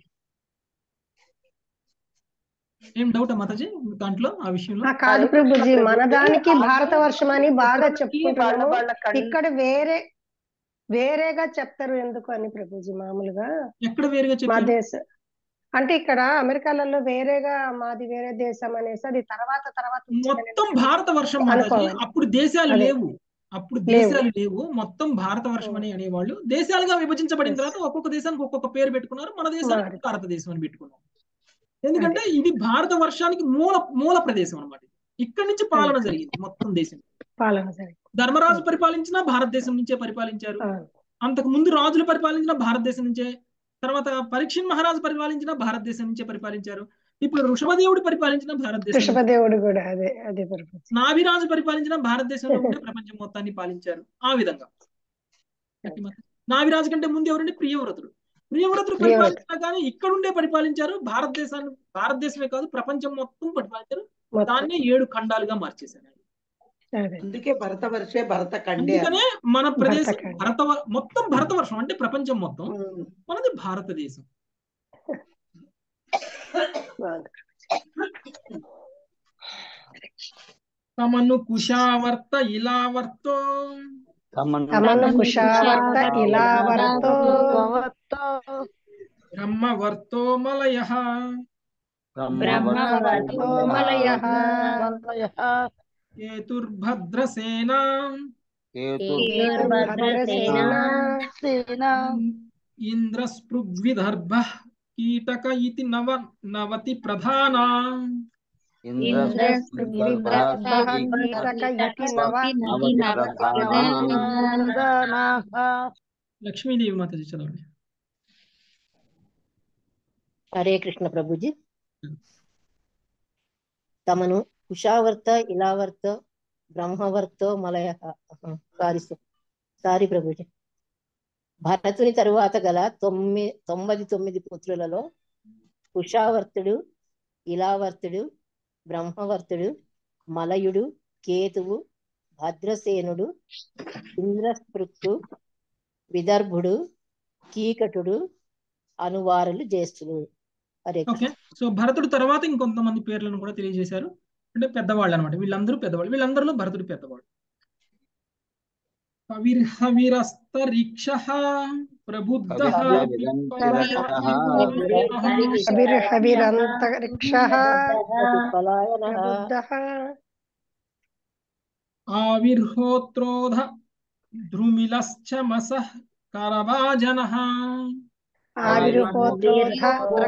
ఏం డౌట్ మాతాజీ దాంట్లో ఆ విషయంలో ఆ కాదు ప్రభుజీ మన దానికి భారతవర్షం అని బాగా వాళ్ళ చెప్పుకుంటున్నాము వాళ్ళ కన్- ఇక్కడ వేరే వేరేగా చెప్తారు ఎందుకు అని ప్రభుజీ మామూలుగా ఎక్కడ వేరుగా మా చెప్పారు దేశ అంటే ఇక్కడ అమెరికాలలో వేరేగా మాది వేరే దేశం అనేసి అది తర్వాత తర్వాత వచ్చిందని మొత్తం భారత వర్షం మాతాజీ అనుకోవాలి. అప్పుడు దేశాలు అదే. లేవు అప్పుడు లేవు. దేశాలు లేవు మొత్తం భారత వర్షం అని అనేవాళ్ళు దేశాలుగా విభజించబడిన తర్వాత ఒక్కొక్క దేశానికి ఒక్కొక్క పేరు పెట్టుకున్నారు మన దేశానికి మారి. భారతదేశం అని పెట్టుకున్నాం ఎందుకంటే ఇది భారత వర్షానికి మూల మూల ప్రదేశం అన్నమాట ఇక్కడి నుంచి పాలన అదే. జరిగింది మొత్తం దేశం పాలన జరిగింది ధర్మరాజు పరిపాలించిన భారతదేశం నుంచే పరిపాలించారు అవును. అంతకు ముందు రాజులు పరిపాలించిన భారతదేశం నుంచే తర్వాత పరీక్షణ్ మహారాజు పరిపాలించిన భారతదేశం నుంచే పరిపాలించారు ఇప్పుడు ఋషభదేవుడు పరిపాలించిన భారతదేశం నుంచే. ఋషభదేవుడు కూడా అదే అదే ప్రభుజీ నాభిరాజు పరిపాలించిన భారతదేశంలో ఉండే ప్రపంచం మొత్తాన్ని పాలించారు ఆ విధంగా నాభిరాజు కంటే ముందు ఎవరండి ప్రియవ్రతుడు ప్రియవ్రతుడు ప్రియవ్రతుడు. పరిపాలించినా కానీ ఇక్కడ ఉండే పరిపాలించారు భారతదేశాన్ని భారతదేశమే కాదు ప్రపంచం మొత్తం పరిపాలించారు మొత్తం దాన్నే ఏడు ఖండాలుగా మార్చేశారు ఆయన. అదే అందుకే భరత వర్షే భరత కండే అందుకనే మన ప్రదేశం భరతఖండం. భరత మొత్తం భరతవర్షం అంటే ప్రపంచం మొత్తం మనది భారతదేశం బాగుంది. తమను కుశావర్త ఇలావర్తో తమను కుశావర్త ఇలావర్తో బ్రహ్మవర్తో మలయ బ్రహ్మవర్తో మలయః కేతుర్భద్రసేన భద్రసేన ఇంద్రస్పృగ్విదర్భ కీటక ఇతి నవ నవతి ప్రధాన లక్ష్మీదేవి మాతాజీ చదవండి హరే కృష్ణ ప్రభుజీ తమను కుషావర్త ఇలావర్త బ్రహ్మవర్తో మలయ సారీ సారీ ప్రభుజీ భరతుని తరువాత గల తొమ్మిది తొంభది తొమ్మిది పుత్రులలో కుషావర్తుడు ఇలావర్తుడు బ్రహ్మవర్తుడు మలయుడు కేతువు భద్రసేనుడు ఇంద్రస్పృక్కు విదర్భుడు కీకటుడు అనువారులు జ్యేష్ఠులు హరే ఓకే సో భరతుడు తర్వాత ఇంకొంతమంది పేర్లను కూడా తెలియజేశారు అంటే పెద్దవాళ్ళు అనమాట వీళ్ళందరూ పెద్దవాళ్ళు వీళ్ళందరిలో భరతుడు పెద్దవాడు హవిర్హవిరస్తరీక్ష ప్రబుద్ధ హవిర్హవిరంతరిక్షః పలాయనః ప్రబుద్ధః ఆవిర్హోత్రోధ ధ్రుమిలశ్చమస కరవాజన ఆవిర్హోత్రోధ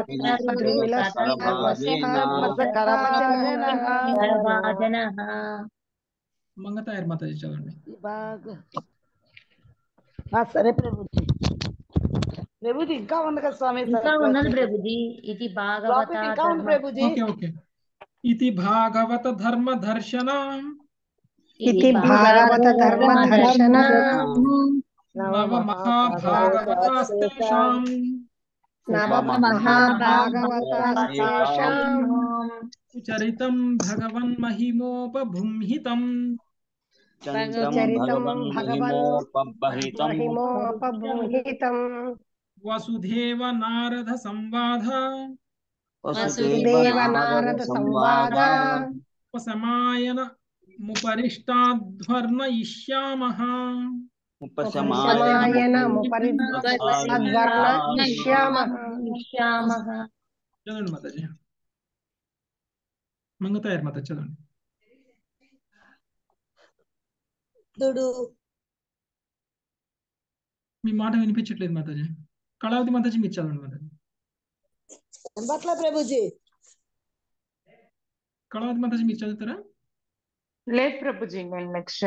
మంగతాయర్ మాతాజీ చదవండి సరే ప్రభు ప్రభుజీ ఇంకా ఉంది కదా స్వామి ఇంకా ఉన్నది సరస్వతి ప్రభుజీ ఇది భాగవత లోపల ఇంకా ఉంది ధర్మ ప్రభుజీ ఓకే ఓకే ఇది భాగవత ధర్మ దర్శన ఇది భాగవత ధర్మ దర్శన నవ మహాభాగవతాస్తేషాం నవ మహాభాగవతాశేషాం చరితం భగవన్ మహిమోపబృంహితం చరితం భగవన్ భగవన్మహిమోపబహితం మహిమోపబృంహితం వసుదేవ నారద సంవాద వసుదేవ నారద సంవాద ఉపసమాయన ముపరిష్టాధ్వర్ణయిష్యామః ఉపశమాయన ముపరిద్వర్ణ ఇష్యామః చదవండి మాతాజీ మంగతాయారు మాత చదవండి దుడు మీ మాట వినిపించట్లేదు మాతాజీ కళావతి మాతాజీ మీరు చదవండి మాతాజీ వినపట్ల ప్రభుజీ కళావతి మాతాజీ మీరు చదువుతారా లేదు ప్రభుజీ నేను నెక్స్ట్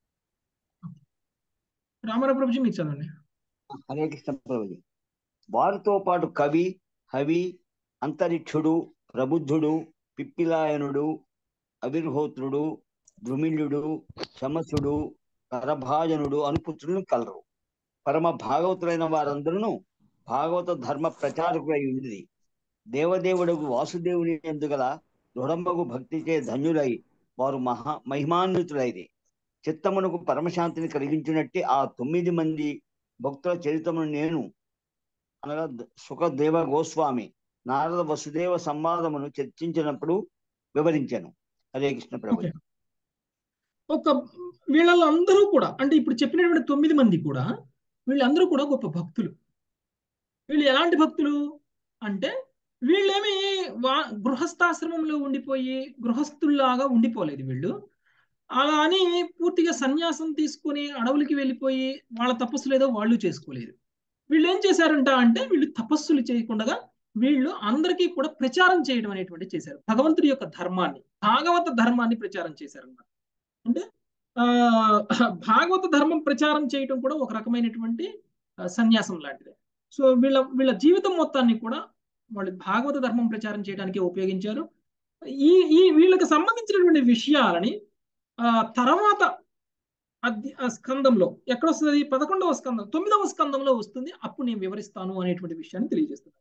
రామారావు ప్రభుజీ మీరు చదవండి హరే కృష్ణ ప్రభుజీ వారితో పాటు కవి హవి అంతరిక్షుడు ప్రబుద్ధుడు పిప్పిలాయనుడు అవిర్హోత్రుడు ద్రుమిల్యుడు శమసుడు కరభాజనుడు అనుపుత్రులను కలరు పరమ భాగవతులైన వారందరూ భాగవత ధర్మ ప్రచారకులై ఉంది దేవదేవుడకు వాసుదేవుని ఎందుగల దృఢంబగు భక్తిచే ధన్యులై వారు మహా మహిమాన్వితులైది చిత్తమునకు పరమశాంతిని కలిగించినట్టే ఆ తొమ్మిది మంది భక్తుల చరిత్రమును నేను అనగా ద- సుఖదేవ గోస్వామి నారద వసుదేవ సంవాదమును చర్చించినప్పుడు వివరించాను హరే కృష్ణ ప్రభు ఓకే ఒక వీళ్ళల్లో అందరూ కూడా అంటే ఇప్పుడు చెప్పినటువంటి తొమ్మిది మంది కూడా వీళ్ళందరూ కూడా గొప్ప భక్తులు వీళ్ళు ఎలాంటి భక్తులు అంటే వీళ్ళేమి వా గృహస్థాశ్రమంలో ఉండిపోయి గృహస్థుల్లాగా ఉండిపోలేదు వీళ్ళు అలా అని పూర్తిగా సన్యాసం తీసుకొని అడవులకి వెళ్ళిపోయి వాళ్ళ తపస్సులు ఏదో వాళ్ళు చేసుకోలేదు వీళ్ళు ఏం చేశారంట అంటే వీళ్ళు తపస్సులు చేయకుండా వీళ్ళు అందరికీ కూడా ప్రచారం చేయడం అనేటువంటి చేశారు భగవంతుడి యొక్క ధర్మాన్ని భాగవత ధర్మాన్ని ప్రచారం చేశారు అన్నమాట అంటే ఆ భాగవత ధర్మం ప్రచారం చేయడం కూడా ఒక రకమైనటువంటి ఆ, సన్యాసం లాంటిదే సో వీళ్ళ వీళ్ళ జీవితం మొత్తాన్ని కూడా వాళ్ళు భాగవత ధర్మం ప్రచారం చేయడానికి ఉపయోగించారు ఈ ఈ వీళ్ళకి సంబంధించినటువంటి విషయాలని ఆ తర్వాత అధ్య ఆ స్కందంలో ఎక్కడ వస్తుంది పదకొండవ స్కందం తొమ్మిదవ స్కందంలో వస్తుంది అప్పుడు నేను వివరిస్తాను అనేటువంటి విషయాన్ని తెలియజేస్తున్నాను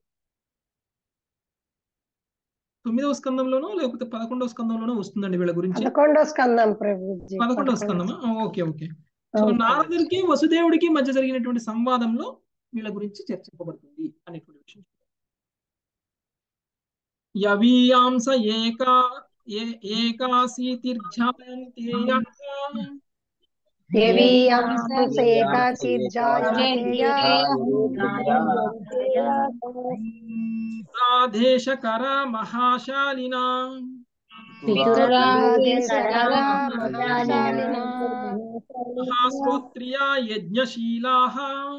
తొమ్మిదవ స్కందంలోనో లేకపోతే పదకొండవ స్కందంలోనో వస్తుందండి వీళ్ళ గురించి పదకొండో స్కందం ప్రభుజీ పదకొండవ స్కందమా ఆ, ఓకే ఓకే సో నారదుడికి వసుదేవుడికి మధ్య జరిగినటువంటి సంవాదంలో వీళ్ళ గురించి చర్చింపబడుతుంది అనేటువంటి విషయం యవీయాంస ఏకా ఏ- ఏకాశీతిర్జాయంతేయ రాధేశకర మహాశాలినా మహాశ్రోత్రియా యజ్ఞశీలాః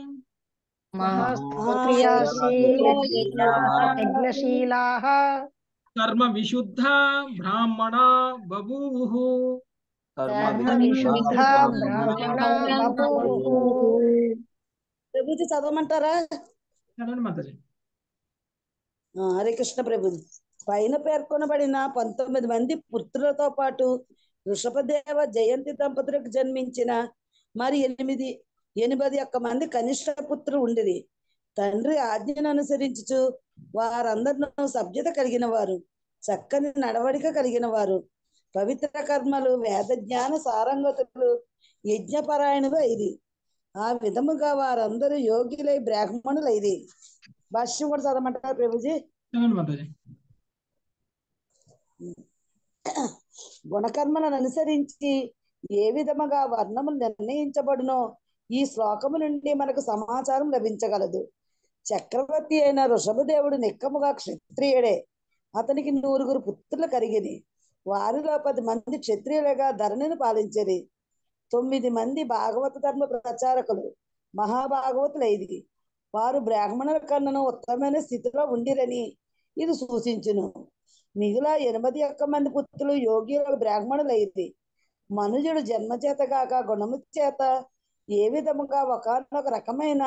యజ్ఞశీలాः కర్మ విశుద్ధ బ్రాహ్మణ బభూవుః విశుద్ధ బ్రాహ్మణ బభూవుః. ప్రభుజీ చదవమంటారా చదవండి మాతాజీ ఆ, హరే కృష్ణ ప్రభుజీ పైన పేర్కొనబడిన పంతొమ్మిది మంది పుత్రులతో పాటు వృషభదేవ జయంతి దంపతులకు జన్మించిన మరి ఎనిమిది ఎనిమిది ఒక్క మంది కనిష్ట పుత్రులు ఉండిరి తండ్రి ఆజ్ఞను అనుసరించుచు వారందరినూ సభ్యత కలిగిన వారు చక్కని నడవడిక కలిగిన వారు పవిత్ర కర్మలు వేద జ్ఞాన సారంగతులు యజ్ఞపరాయణులు ఇది ఆ విధముగా వారందరూ యోగ్యులై బ్రాహ్మణులైది భాష్యం కూడా చదవమంటారా ప్రభుజీ చదవండి మాతాజీ గుణకర్మలను అనుసరించి ఏ విధముగా వర్ణములు నిర్ణయించబడునో ఈ శ్లోకము నుండి మనకు సమాచారం లభించగలదు చక్రవర్తి అయిన ఋషభదేవుడు నిక్కముగా క్షత్రియుడే అతనికి నూరుగురు పుత్రులు కలిగిరి వారిలో పది మంది క్షత్రియులుగా ధరణిని పాలించేది తొమ్మిది మంది భాగవత ధర్మ ప్రచారకులు మహాభాగవతులైది వారు బ్రాహ్మణుల కన్నను ఉత్తమమైన స్థితిలో ఉండిరని ఇది సూచించును మిగిలిన ఎనిమిది ఒక్క మంది పుత్రులు యోగ్యులకు బ్రాహ్మణులైది మనుజుడు జన్మ చేత కాక గుణము చేత ఏ విధముగా ఒకనొక రకమైన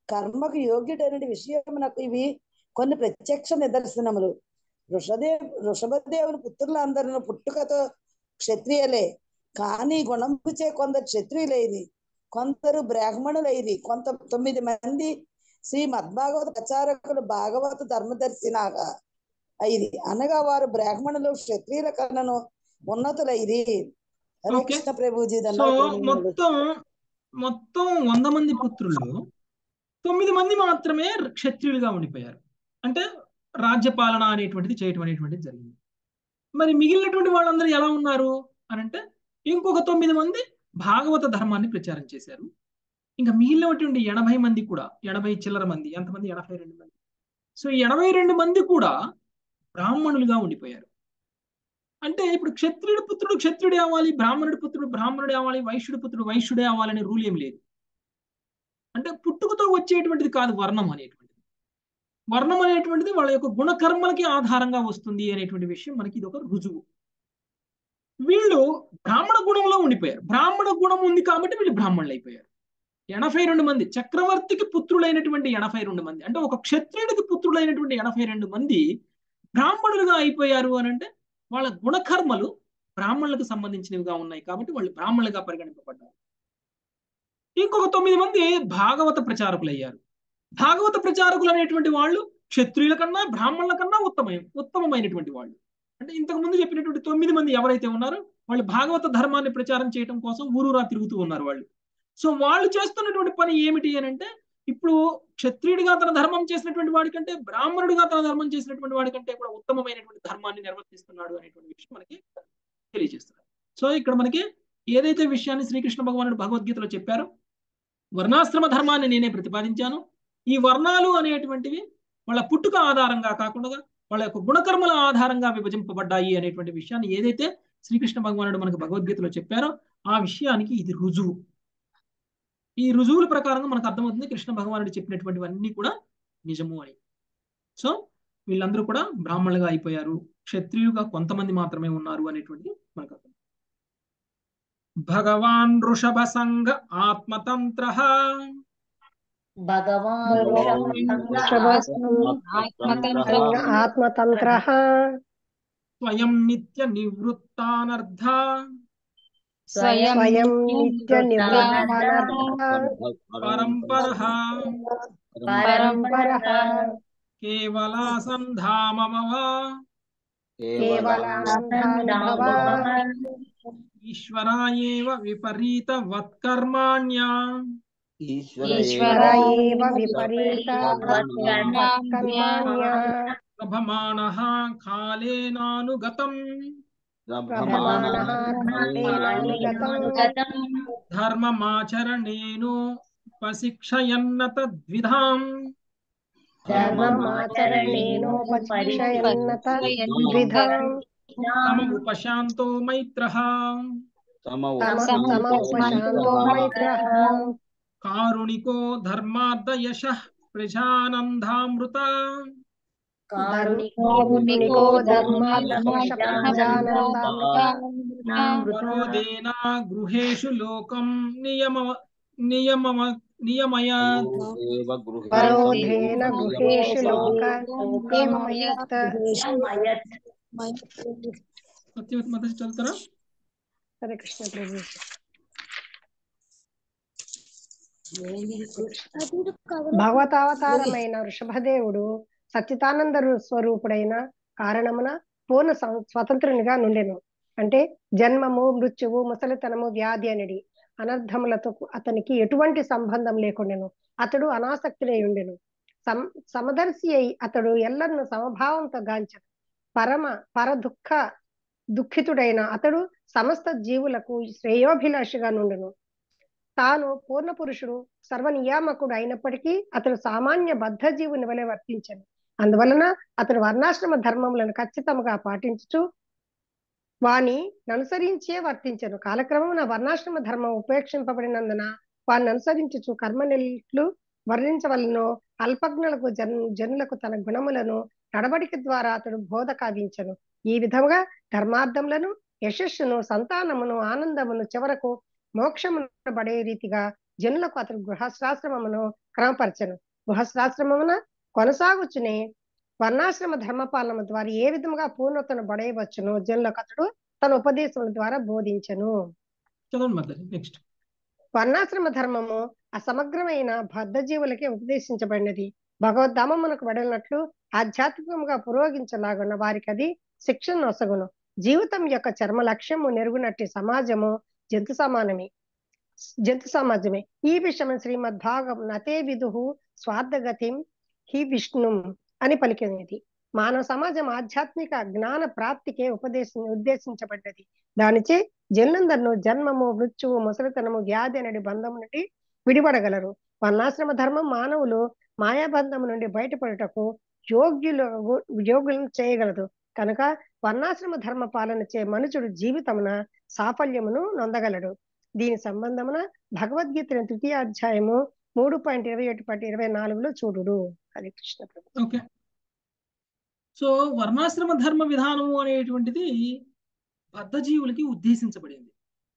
కర్మకు యోగ్యుడైన విషయమునకు ఇవి కొన్ని ప్రత్యక్ష నిదర్శనములు వృషదేవ్ వృషభదేవుని పుత్రులందరూ పుట్టుకతో క్షత్రియులే కానీ గుణముచే కొందరు క్షత్రియులైరి కొందరు బ్రాహ్మణులైరి కొంత తొమ్మిది మంది శ్రీ మద్భాగవత ప్రచారకులు భాగవత ధర్మదర్శినాగా అయిరి అనగా వారు బ్రాహ్మణులు క్షత్రియుల కన్నను ఉన్నతులైరి హరే ఓకే కృష్ణ ప్రభుజీ సో దండాలు మొత్తం మొత్తం వంద మంది పుత్రుల్లో తొమ్మిది మంది మాత్రమే క్షత్రియులుగా ఉండిపోయారు అంటే రాజ్యపాలన అనేటువంటిది చేయటం అనేటువంటిది జరిగింది మరి మిగిలినటువంటి వాళ్ళందరూ ఎలా ఉన్నారు అని అంటే ఇంకొక తొమ్మిది మంది భాగవత ధర్మాన్ని ప్రచారం చేశారు ఇంకా మిగిలినటువంటి ఎనభై మంది కూడా ఎనభై చిల్లర మంది ఎంతమంది ఎనభై రెండు మంది సో ఈ ఎనభై రెండు మంది కూడా బ్రాహ్మణులుగా ఉండిపోయారు అంటే ఇప్పుడు క్షత్రియుడి పుత్రుడు క్షత్రుడే అవ్వాలి బ్రాహ్మణుడి పుత్రుడు బ్రాహ్మణుడే అవ్వాలి వైశ్యుడి పుత్రుడు వైశ్యుడే అవ్వాలనే రూల్ ఏం లేదు అంటే పుట్టుకతో వచ్చేటువంటిది కాదు వర్ణం అనేటువంటిది వర్ణం అనేటువంటిది వాళ్ళ యొక్క గుణకర్మలకి ఆధారంగా వస్తుంది అనేటువంటి విషయం మనకి ఇది ఒక రుజువు వీళ్ళు బ్రాహ్మణ గుణంలో ఉండిపోయారు బ్రాహ్మణ గుణం ఉంది కాబట్టి వీళ్ళు బ్రాహ్మణులు అయిపోయారు ఎనభై రెండు మంది చక్రవర్తికి పుత్రులైనటువంటి ఎనభై రెండు మంది అంటే ఒక క్షత్రియుడికి పుత్రులైనటువంటి ఎనభై రెండు మంది బ్రాహ్మణులుగా అయిపోయారు అని అంటే వాళ్ళ గుణకర్మలు బ్రాహ్మణులకు సంబంధించినవిగా ఉన్నాయి కాబట్టి వాళ్ళు బ్రాహ్మణులుగా పరిగణింపబడ్డారు ఇంకొక తొమ్మిది మంది భాగవత ప్రచారకులు అయ్యారు భాగవత ప్రచారకులు అనేటువంటి వాళ్ళు క్షత్రియుల కన్నా బ్రాహ్మణుల కన్నా ఉత్తమ ఉత్తమమైనటువంటి వాళ్ళు అంటే ఇంతకు ముందు చెప్పినటువంటి తొమ్మిది మంది ఎవరైతే ఉన్నారో వాళ్ళు భాగవత ధర్మాన్ని ప్రచారం చేయడం కోసం ఊరూరా తిరుగుతూ ఉన్నారు వాళ్ళు సో వాళ్ళు చేస్తున్నటువంటి పని ఏమిటి అని అంటే ఇప్పుడు క్షత్రియుడిగా తన ధర్మం చేసినటువంటి వాడికంటే బ్రాహ్మణుడిగా తన ధర్మం చేసినటువంటి వాడికంటే కూడా ఉత్తమమైనటువంటి ధర్మాన్ని నిర్వర్తిస్తున్నాడు అనేటువంటి విషయం మనకి తెలియజేస్తున్నారు సో ఇక్కడ మనకి ఏదైతే విషయాన్ని శ్రీకృష్ణ భగవానుడు భగవద్గీతలో చెప్పారో వర్ణాశ్రమ ధర్మాన్ని నేనే ప్రతిపాదించాను ఈ వర్ణాలు అనేటువంటివి వాళ్ళ పుట్టుక ఆధారంగా కాకుండా వాళ్ళ యొక్క గుణకర్మల ఆధారంగా విభజింపబడ్డాయి అనేటువంటి విషయాన్ని ఏదైతే శ్రీకృష్ణ భగవానుడు మనకు భగవద్గీతలో చెప్పారో ఆ విషయానికి ఇది రుజువు ఈ రుజువుల ప్రకారంగా మనకు అర్థమవుతుంది కృష్ణ భగవానుడు చెప్పినటువంటివన్నీ కూడా నిజము అని సో వీళ్ళందరూ కూడా బ్రాహ్మణులుగా అయిపోయారు క్షత్రియులుగా కొంతమంది మాత్రమే ఉన్నారు అనేటువంటిది మనకు అర్థం భగవాన్ వృషభ సంఘ ఆత్మతంత్ర భగవాన్ ఆత్మతంత్ర స్వయం నిత్య నివృత్తానర్థ స్వయం నిత్య నివృత్తానర్థ పరంపర పరంపర కేవలాసంధామమవ కేవలానందభవ ఈశ్వరాయేవ విపరీత వత్కర్మాణ్యా ఈశ్వర ఏవ విపరీత వత్కర్మాణ్య ప్రభమాణః కాలేనానుగతం ప్రభమాణః కాలేనానుగతం ధర్మమాచరణేనో పశిక్షయన్న తద్విధాం ధర్మమాచరణేనోపశిక్షయన్న తద్విధం తమ ఉపశాంతో మైత్రః తమ తమ ఉపశాంతో మైత్రః కారుణికో ధర్మార్థ యశః ప్రజానందామృత కారుణికో ధర్మాత్మజానందామృత వరోదేనా గృహేషు లోకం నియమ నియమ నియమయత్ పరోధేన గృహేషు లోక నియమయత్ సత్యవతి మాత చదువుతారా హరే కృష్ణ ప్రభు భగవతావతారమైన వృషభదేవుడు సచ్చిదానంద స్వరూపుడైన కారణమున పూర్ణ సం- స్వతంత్రునిగా నుండెను అంటే జన్మము మృత్యువు ముసలితనము వ్యాధి అనేది అనర్థములతో అతనికి ఎటువంటి సంబంధం లేకుండెను అతడు అనాసక్తుడై ఉండెను సం సమదర్శి అయి అతడు ఎల్లర్ను సమభావంతో గాంచను పరమ పర దుఃఖ దుఃఖితుడైన అతడు సమస్త జీవులకు శ్రేయోభిలాషిగా నుండును తాను పూర్ణ పురుషుడు సర్వనియామకుడు అయినప్పటికీ అతడు సామాన్య బద్ధ జీవుని వలె వర్తించను అందువలన అతడు వర్ణాశ్రమ ధర్మములను ఖచ్చితంగా పాటించుచు వాని అనుసరించే వర్తించను కాలక్రమమున వర్ణాశ్రమ ధర్మం ఉపేక్షింపబడినందున వారిని అనుసరించుచు కర్మనిట్లు వర్ణించవలనో అల్పజ్ఞులకు జన్ జనులకు తన గుణములను నడవడిక ద్వారా అతడు బోధ కావించను ఈ విధముగా ధర్మార్థములను యశస్సును సంతానమును ఆనందమును చివరకు మోక్షమును పడే రీతిగా జనులకు అతడు గృహస్థాశ్రమమును క్రమపరచను గృహస్థాశ్రమమున కొనసాగుచునే వర్ణాశ్రమ ధర్మపాలన ద్వారా ఏ విధముగా పూర్ణతను బడయవచ్చును జనులకు అతడు తన ఉపదేశముల ద్వారా బోధించను చదవండి మాతాజీ నెక్స్ట్ వర్ణాశ్రమ ధర్మము అసమగ్రమైన బద్ధజీవులకే ఉపదేశించబడినది భగవద్ధామమునకు వెడలినట్లు ఆధ్యాత్మికంగా పురోగించలాగున్న వారికి అది శిక్షణ నొసగును జీవితం యొక్క చర్మ లక్ష్యము నెరుగునట్టి సమాజము జంతు సమానమే జంతు సమాజమే ఈ విషయం శ్రీమద్ భాగం నతే విదుహు స్వార్థగతిం హి విష్ణుం అని పలికినది మానవ సమాజం ఆధ్యాత్మిక జ్ఞాన ప్రాప్తికే ఉపదేశం ఉద్దేశించబడ్డది దానిచే జనులందరినూ జన్మము మృత్యువు ముసలితనము వ్యాధి అనేది బంధం నుండి విడిపడగలరు వర్ణాశ్రమ ధర్మం మానవులు మాయాబంధం నుండి బయటపడుటకు యోగ్యులు యోగులను చేయగలదు కనుక వర్ణాశ్రమ ధర్మ పాలన చే మనుషుడు జీవితమున సాఫల్యమును నొందగలడు దీని సంబంధమున భగవద్గీత తృతీయ అధ్యాయము మూడు పాయింట్ ఇరవై ఒకటి పాయింట్ ఇరవై నాలుగులో చూడుడు హరే కృష్ణ ప్రభు ఓకే సో వర్ణాశ్రమ ధర్మ విధానము అనేటువంటిది బద్ధజీవులకి ఉద్దేశించబడింది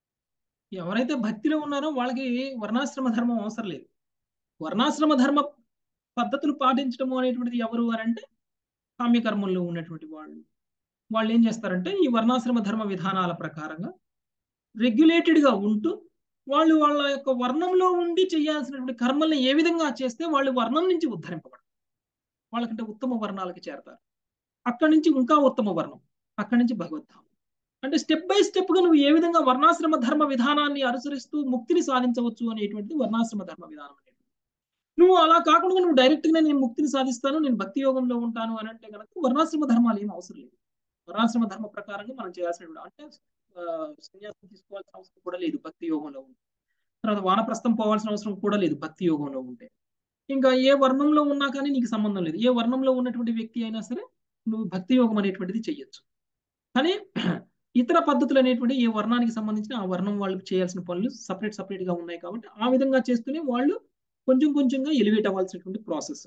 ఎవరైతే భక్తిలో ఉన్నారో వాళ్ళకి వర్ణాశ్రమ ధర్మం అవసరం లేదు వర్ణాశ్రమ ధర్మ పద్ధతులు పాటించడము అనేటువంటిది ఎవరు అని అంటే కామ్యకర్మంలో ఉన్నటువంటి వాళ్ళు వాళ్ళు ఏం చేస్తారంటే ఈ వర్ణాశ్రమ ధర్మ విధానాల ప్రకారంగా రెగ్యులేటెడ్గా ఉంటూ వాళ్ళు వాళ్ళ యొక్క వర్ణంలో ఉండి చేయాల్సినటువంటి కర్మల్ని ఏ విధంగా చేస్తే వాళ్ళు వర్ణం నుంచి ఉద్ధరింపబడతారు వాళ్ళకంటే ఉత్తమ వర్ణాలకి చేరతారు అక్కడి నుంచి ఇంకా ఉత్తమ వర్ణం అక్కడి నుంచి భగవద్ధామం అంటే స్టెప్ బై స్టెప్ గా నువ్వు ఏ విధంగా వర్ణాశ్రమ ధర్మ విధానాన్ని అనుసరిస్తూ ముక్తిని సాధించవచ్చు అనేటువంటిది వర్ణాశ్రమ ధర్మ విధానం అనేది నువ్వు అలా కాకుండా నువ్వు డైరెక్ట్ గా నేను ముక్తిని సాధిస్తాను నేను భక్తి యోగంలో ఉంటాను అని అంటే కనుక వర్ణాశ్రమ ధర్మాలు ఏం అవసరం లేదు వర్ణాశ్రమ ధర్మ ప్రకారంగా మనం చేయాల్సిన అంటే సన్యాసం తీసుకోవాల్సిన అవసరం కూడా లేదు భక్తి యోగంలో ఉంటే తర్వాత వానప్రస్థం పోవాల్సిన అవసరం కూడా లేదు భక్తి యోగంలో ఉంటే ఇంకా ఏ వర్ణంలో ఉన్నా కానీ నీకు సంబంధం లేదు ఏ వర్ణంలో ఉన్నటువంటి వ్యక్తి అయినా సరే నువ్వు భక్తి యోగం అనేటువంటిది చెయ్యొచ్చు కానీ ఇతర పద్ధతులు అనేటువంటి ఏ వర్ణానికి సంబంధించిన ఆ వర్ణం వాళ్ళు చేయాల్సిన పనులు సపరేట్ సపరేట్ గా ఉన్నాయి కాబట్టి ఆ విధంగా చేస్తూనే వాళ్ళు కొంచెం కొంచెంగా ఎలివేట్ అవ్వాల్సినటువంటి ప్రాసెస్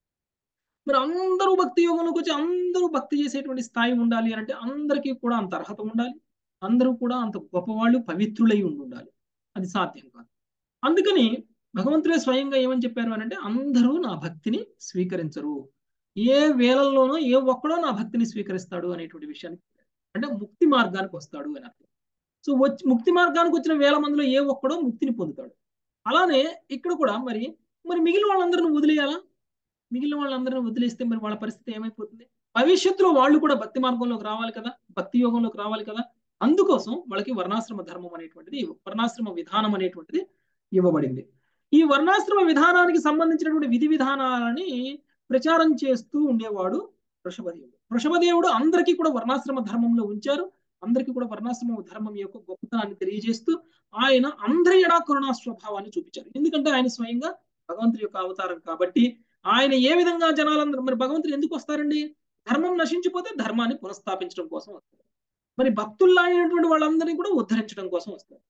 మరి అందరూ భక్తి యోగంలోకి వచ్చి అందరూ భక్తి చేసేటువంటి స్థాయి ఉండాలి అంటే అందరికీ కూడా అంత అర్హత ఉండాలి అందరూ కూడా అంత గొప్పవాళ్ళు పవిత్రులై ఉండి ఉండాలి అది సాధ్యం కాదు అందుకని భగవంతుడే స్వయంగా ఏమని చెప్పారు అని అంటే అందరూ నా భక్తిని స్వీకరించరు ఏ వేళల్లోనో ఏ ఒక్కడో నా భక్తిని స్వీకరిస్తాడు అనేటువంటి విషయాన్ని అంటే ముక్తి మార్గానికి వస్తాడు అని అర్థం సో వచ్చి ముక్తి మార్గానికి వచ్చిన వేల మందిలో ఏ ఒక్కడో ముక్తిని పొందుతాడు అలానే ఇక్కడ కూడా మరి మరి మిగిలిన వాళ్ళందరిని వదిలేయాలా మిగిలిన వాళ్ళందరిని వదిలేస్తే మరి వాళ్ళ పరిస్థితి ఏమైపోతుంది భవిష్యత్తులో వాళ్ళు కూడా భక్తి మార్గంలోకి రావాలి కదా భక్తి యోగంలోకి రావాలి కదా అందుకోసం వాళ్ళకి వర్ణాశ్రమ ధర్మం అనేటువంటిది వర్ణాశ్రమ విధానం అనేటువంటిది ఇవ్వబడింది ఈ వర్ణాశ్రమ విధానానికి సంబంధించినటువంటి విధి విధానాలని ప్రచారం చేస్తూ ఉండేవాడు వృషభదేవుడు వృషభదేవుడు అందరికీ కూడా వర్ణాశ్రమ ధర్మంలో ఉంచారు అందరికీ కూడా వర్ణాశ్రమ ధర్మం యొక్క గొప్పతనాన్ని తెలియజేస్తూ ఆయన అందరి ఎడా కరుణా స్వభావాన్ని చూపించారు ఎందుకంటే ఆయన స్వయంగా భగవంతుడి యొక్క అవతారం కాబట్టి ఆయన ఏ విధంగా జనాలందరూ మరి భగవంతుడు ఎందుకు వస్తారండి ధర్మం నశించిపోతే ధర్మాన్ని పునఃస్థాపించడం కోసం వస్తారు మరి భక్తుల్లో అయినటువంటి వాళ్ళందరినీ కూడా ఉద్ధరించడం కోసం వస్తారు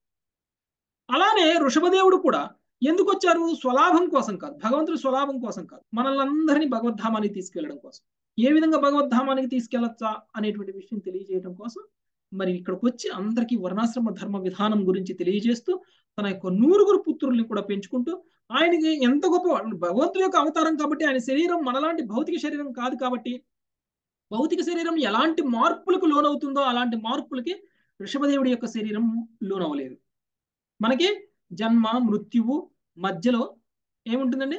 అలానే వృషభదేవుడు కూడా ఎందుకు వచ్చారు స్వలాభం కోసం కాదు భగవంతుడు స్వలాభం కోసం కాదు మనల్ని అందరినీ భగవద్ధామానికి తీసుకెళ్లడం కోసం ఏ విధంగా భగవద్ధామానికి తీసుకెళ్లొచ్చా అనేటువంటి విషయం తెలియజేయడం కోసం మరి ఇక్కడికి వచ్చి అందరికీ వర్ణాశ్రమ ధర్మ విధానం గురించి తెలియజేస్తూ తన యొక్క నూరుగురు పుత్రుల్ని కూడా పెంచుకుంటూ ఆయనకి ఎంత గొప్ప భగవంతుడి యొక్క అవతారం కాబట్టి ఆయన శరీరం మనలాంటి భౌతిక శరీరం కాదు కాబట్టి భౌతిక శరీరం ఎలాంటి మార్పులకు లోనవుతుందో అలాంటి మార్పులకి వృషభదేవుడి యొక్క శరీరం లోనవ్వలేదు మనకి జన్మ మృత్యువు మధ్యలో ఏముంటుందండి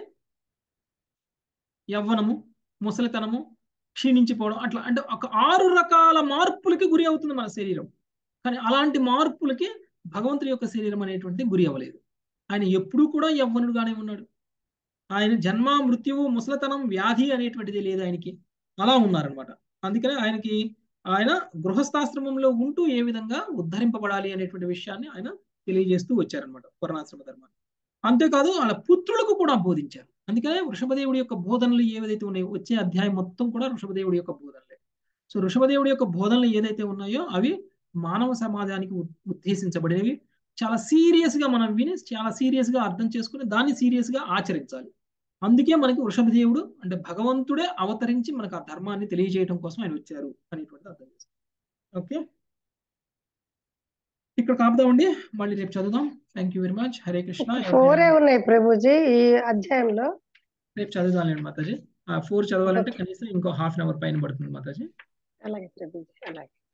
యవ్వనము ముసలితనము క్షీణించిపోవడం అట్లా అంటే ఒక ఆరు రకాల మార్పులకి గురి అవుతుంది మన శరీరం కానీ అలాంటి మార్పులకి భగవంతుడి యొక్క శరీరం అనేటువంటిది గురి అవ్వలేదు ఆయన ఎప్పుడూ కూడా యవ్వనుడుగానే ఉన్నాడు ఆయన జన్మ మృత్యువు ముసలితనం వ్యాధి అనేటువంటిది లేదు ఆయనకి అలా ఉన్నారనమాట అందుకనే ఆయనకి ఆయన గృహస్థాశ్రమంలో ఉంటూ ఏ విధంగా ఉద్ధరింపబడాలి అనేటువంటి విషయాన్ని ఆయన తెలియజేస్తూ వచ్చారనమాట వర్ణాశ్రమ ధర్మాన్ని అంతేకాదు వాళ్ళ పుత్రులకు కూడా బోధించారు అందుకనే వృషభదేవుడి యొక్క బోధనలు ఏవైతే ఉన్నాయో వచ్చే అధ్యాయం మొత్తం కూడా వృషభదేవుడి యొక్క బోధనలే సో వృషభదేవుడి యొక్క బోధనలు ఏదైతే ఉన్నాయో అవి మానవ సమాజానికి ఉద్దేశించబడినవి చాలా సీరియస్ గా మనం విని చాలా సీరియస్ గా అర్థం చేసుకుని దాన్ని సీరియస్ గా ఆచరించాలి అందుకే మనకి వృషభదేవుడు అంటే భగవంతుడే అవతరించి మనకు ఆ ధర్మాన్ని తెలియజేయడం కోసం ఆయన వచ్చారు అనేటువంటి అర్థం చేసుకోవాలి ఓకే ఇక్కడ కాపుదామండి మళ్ళీ రేపు చదువుదాం thank you very much Hare Krishna ఫోరే ఎవరికైనా ఉన్నాయి ప్రభుజీ ఈ అధ్యాయంలో రేపు చదువుదాంలేండి మాతాజీ ఆ ఫోర్ చదవాలంటే కనీసం ఇంకో హాఫ్ అన్ అవర్ పైన పడుతుంది మాతాజీ అలాగే ప్రభుజీ అలాగే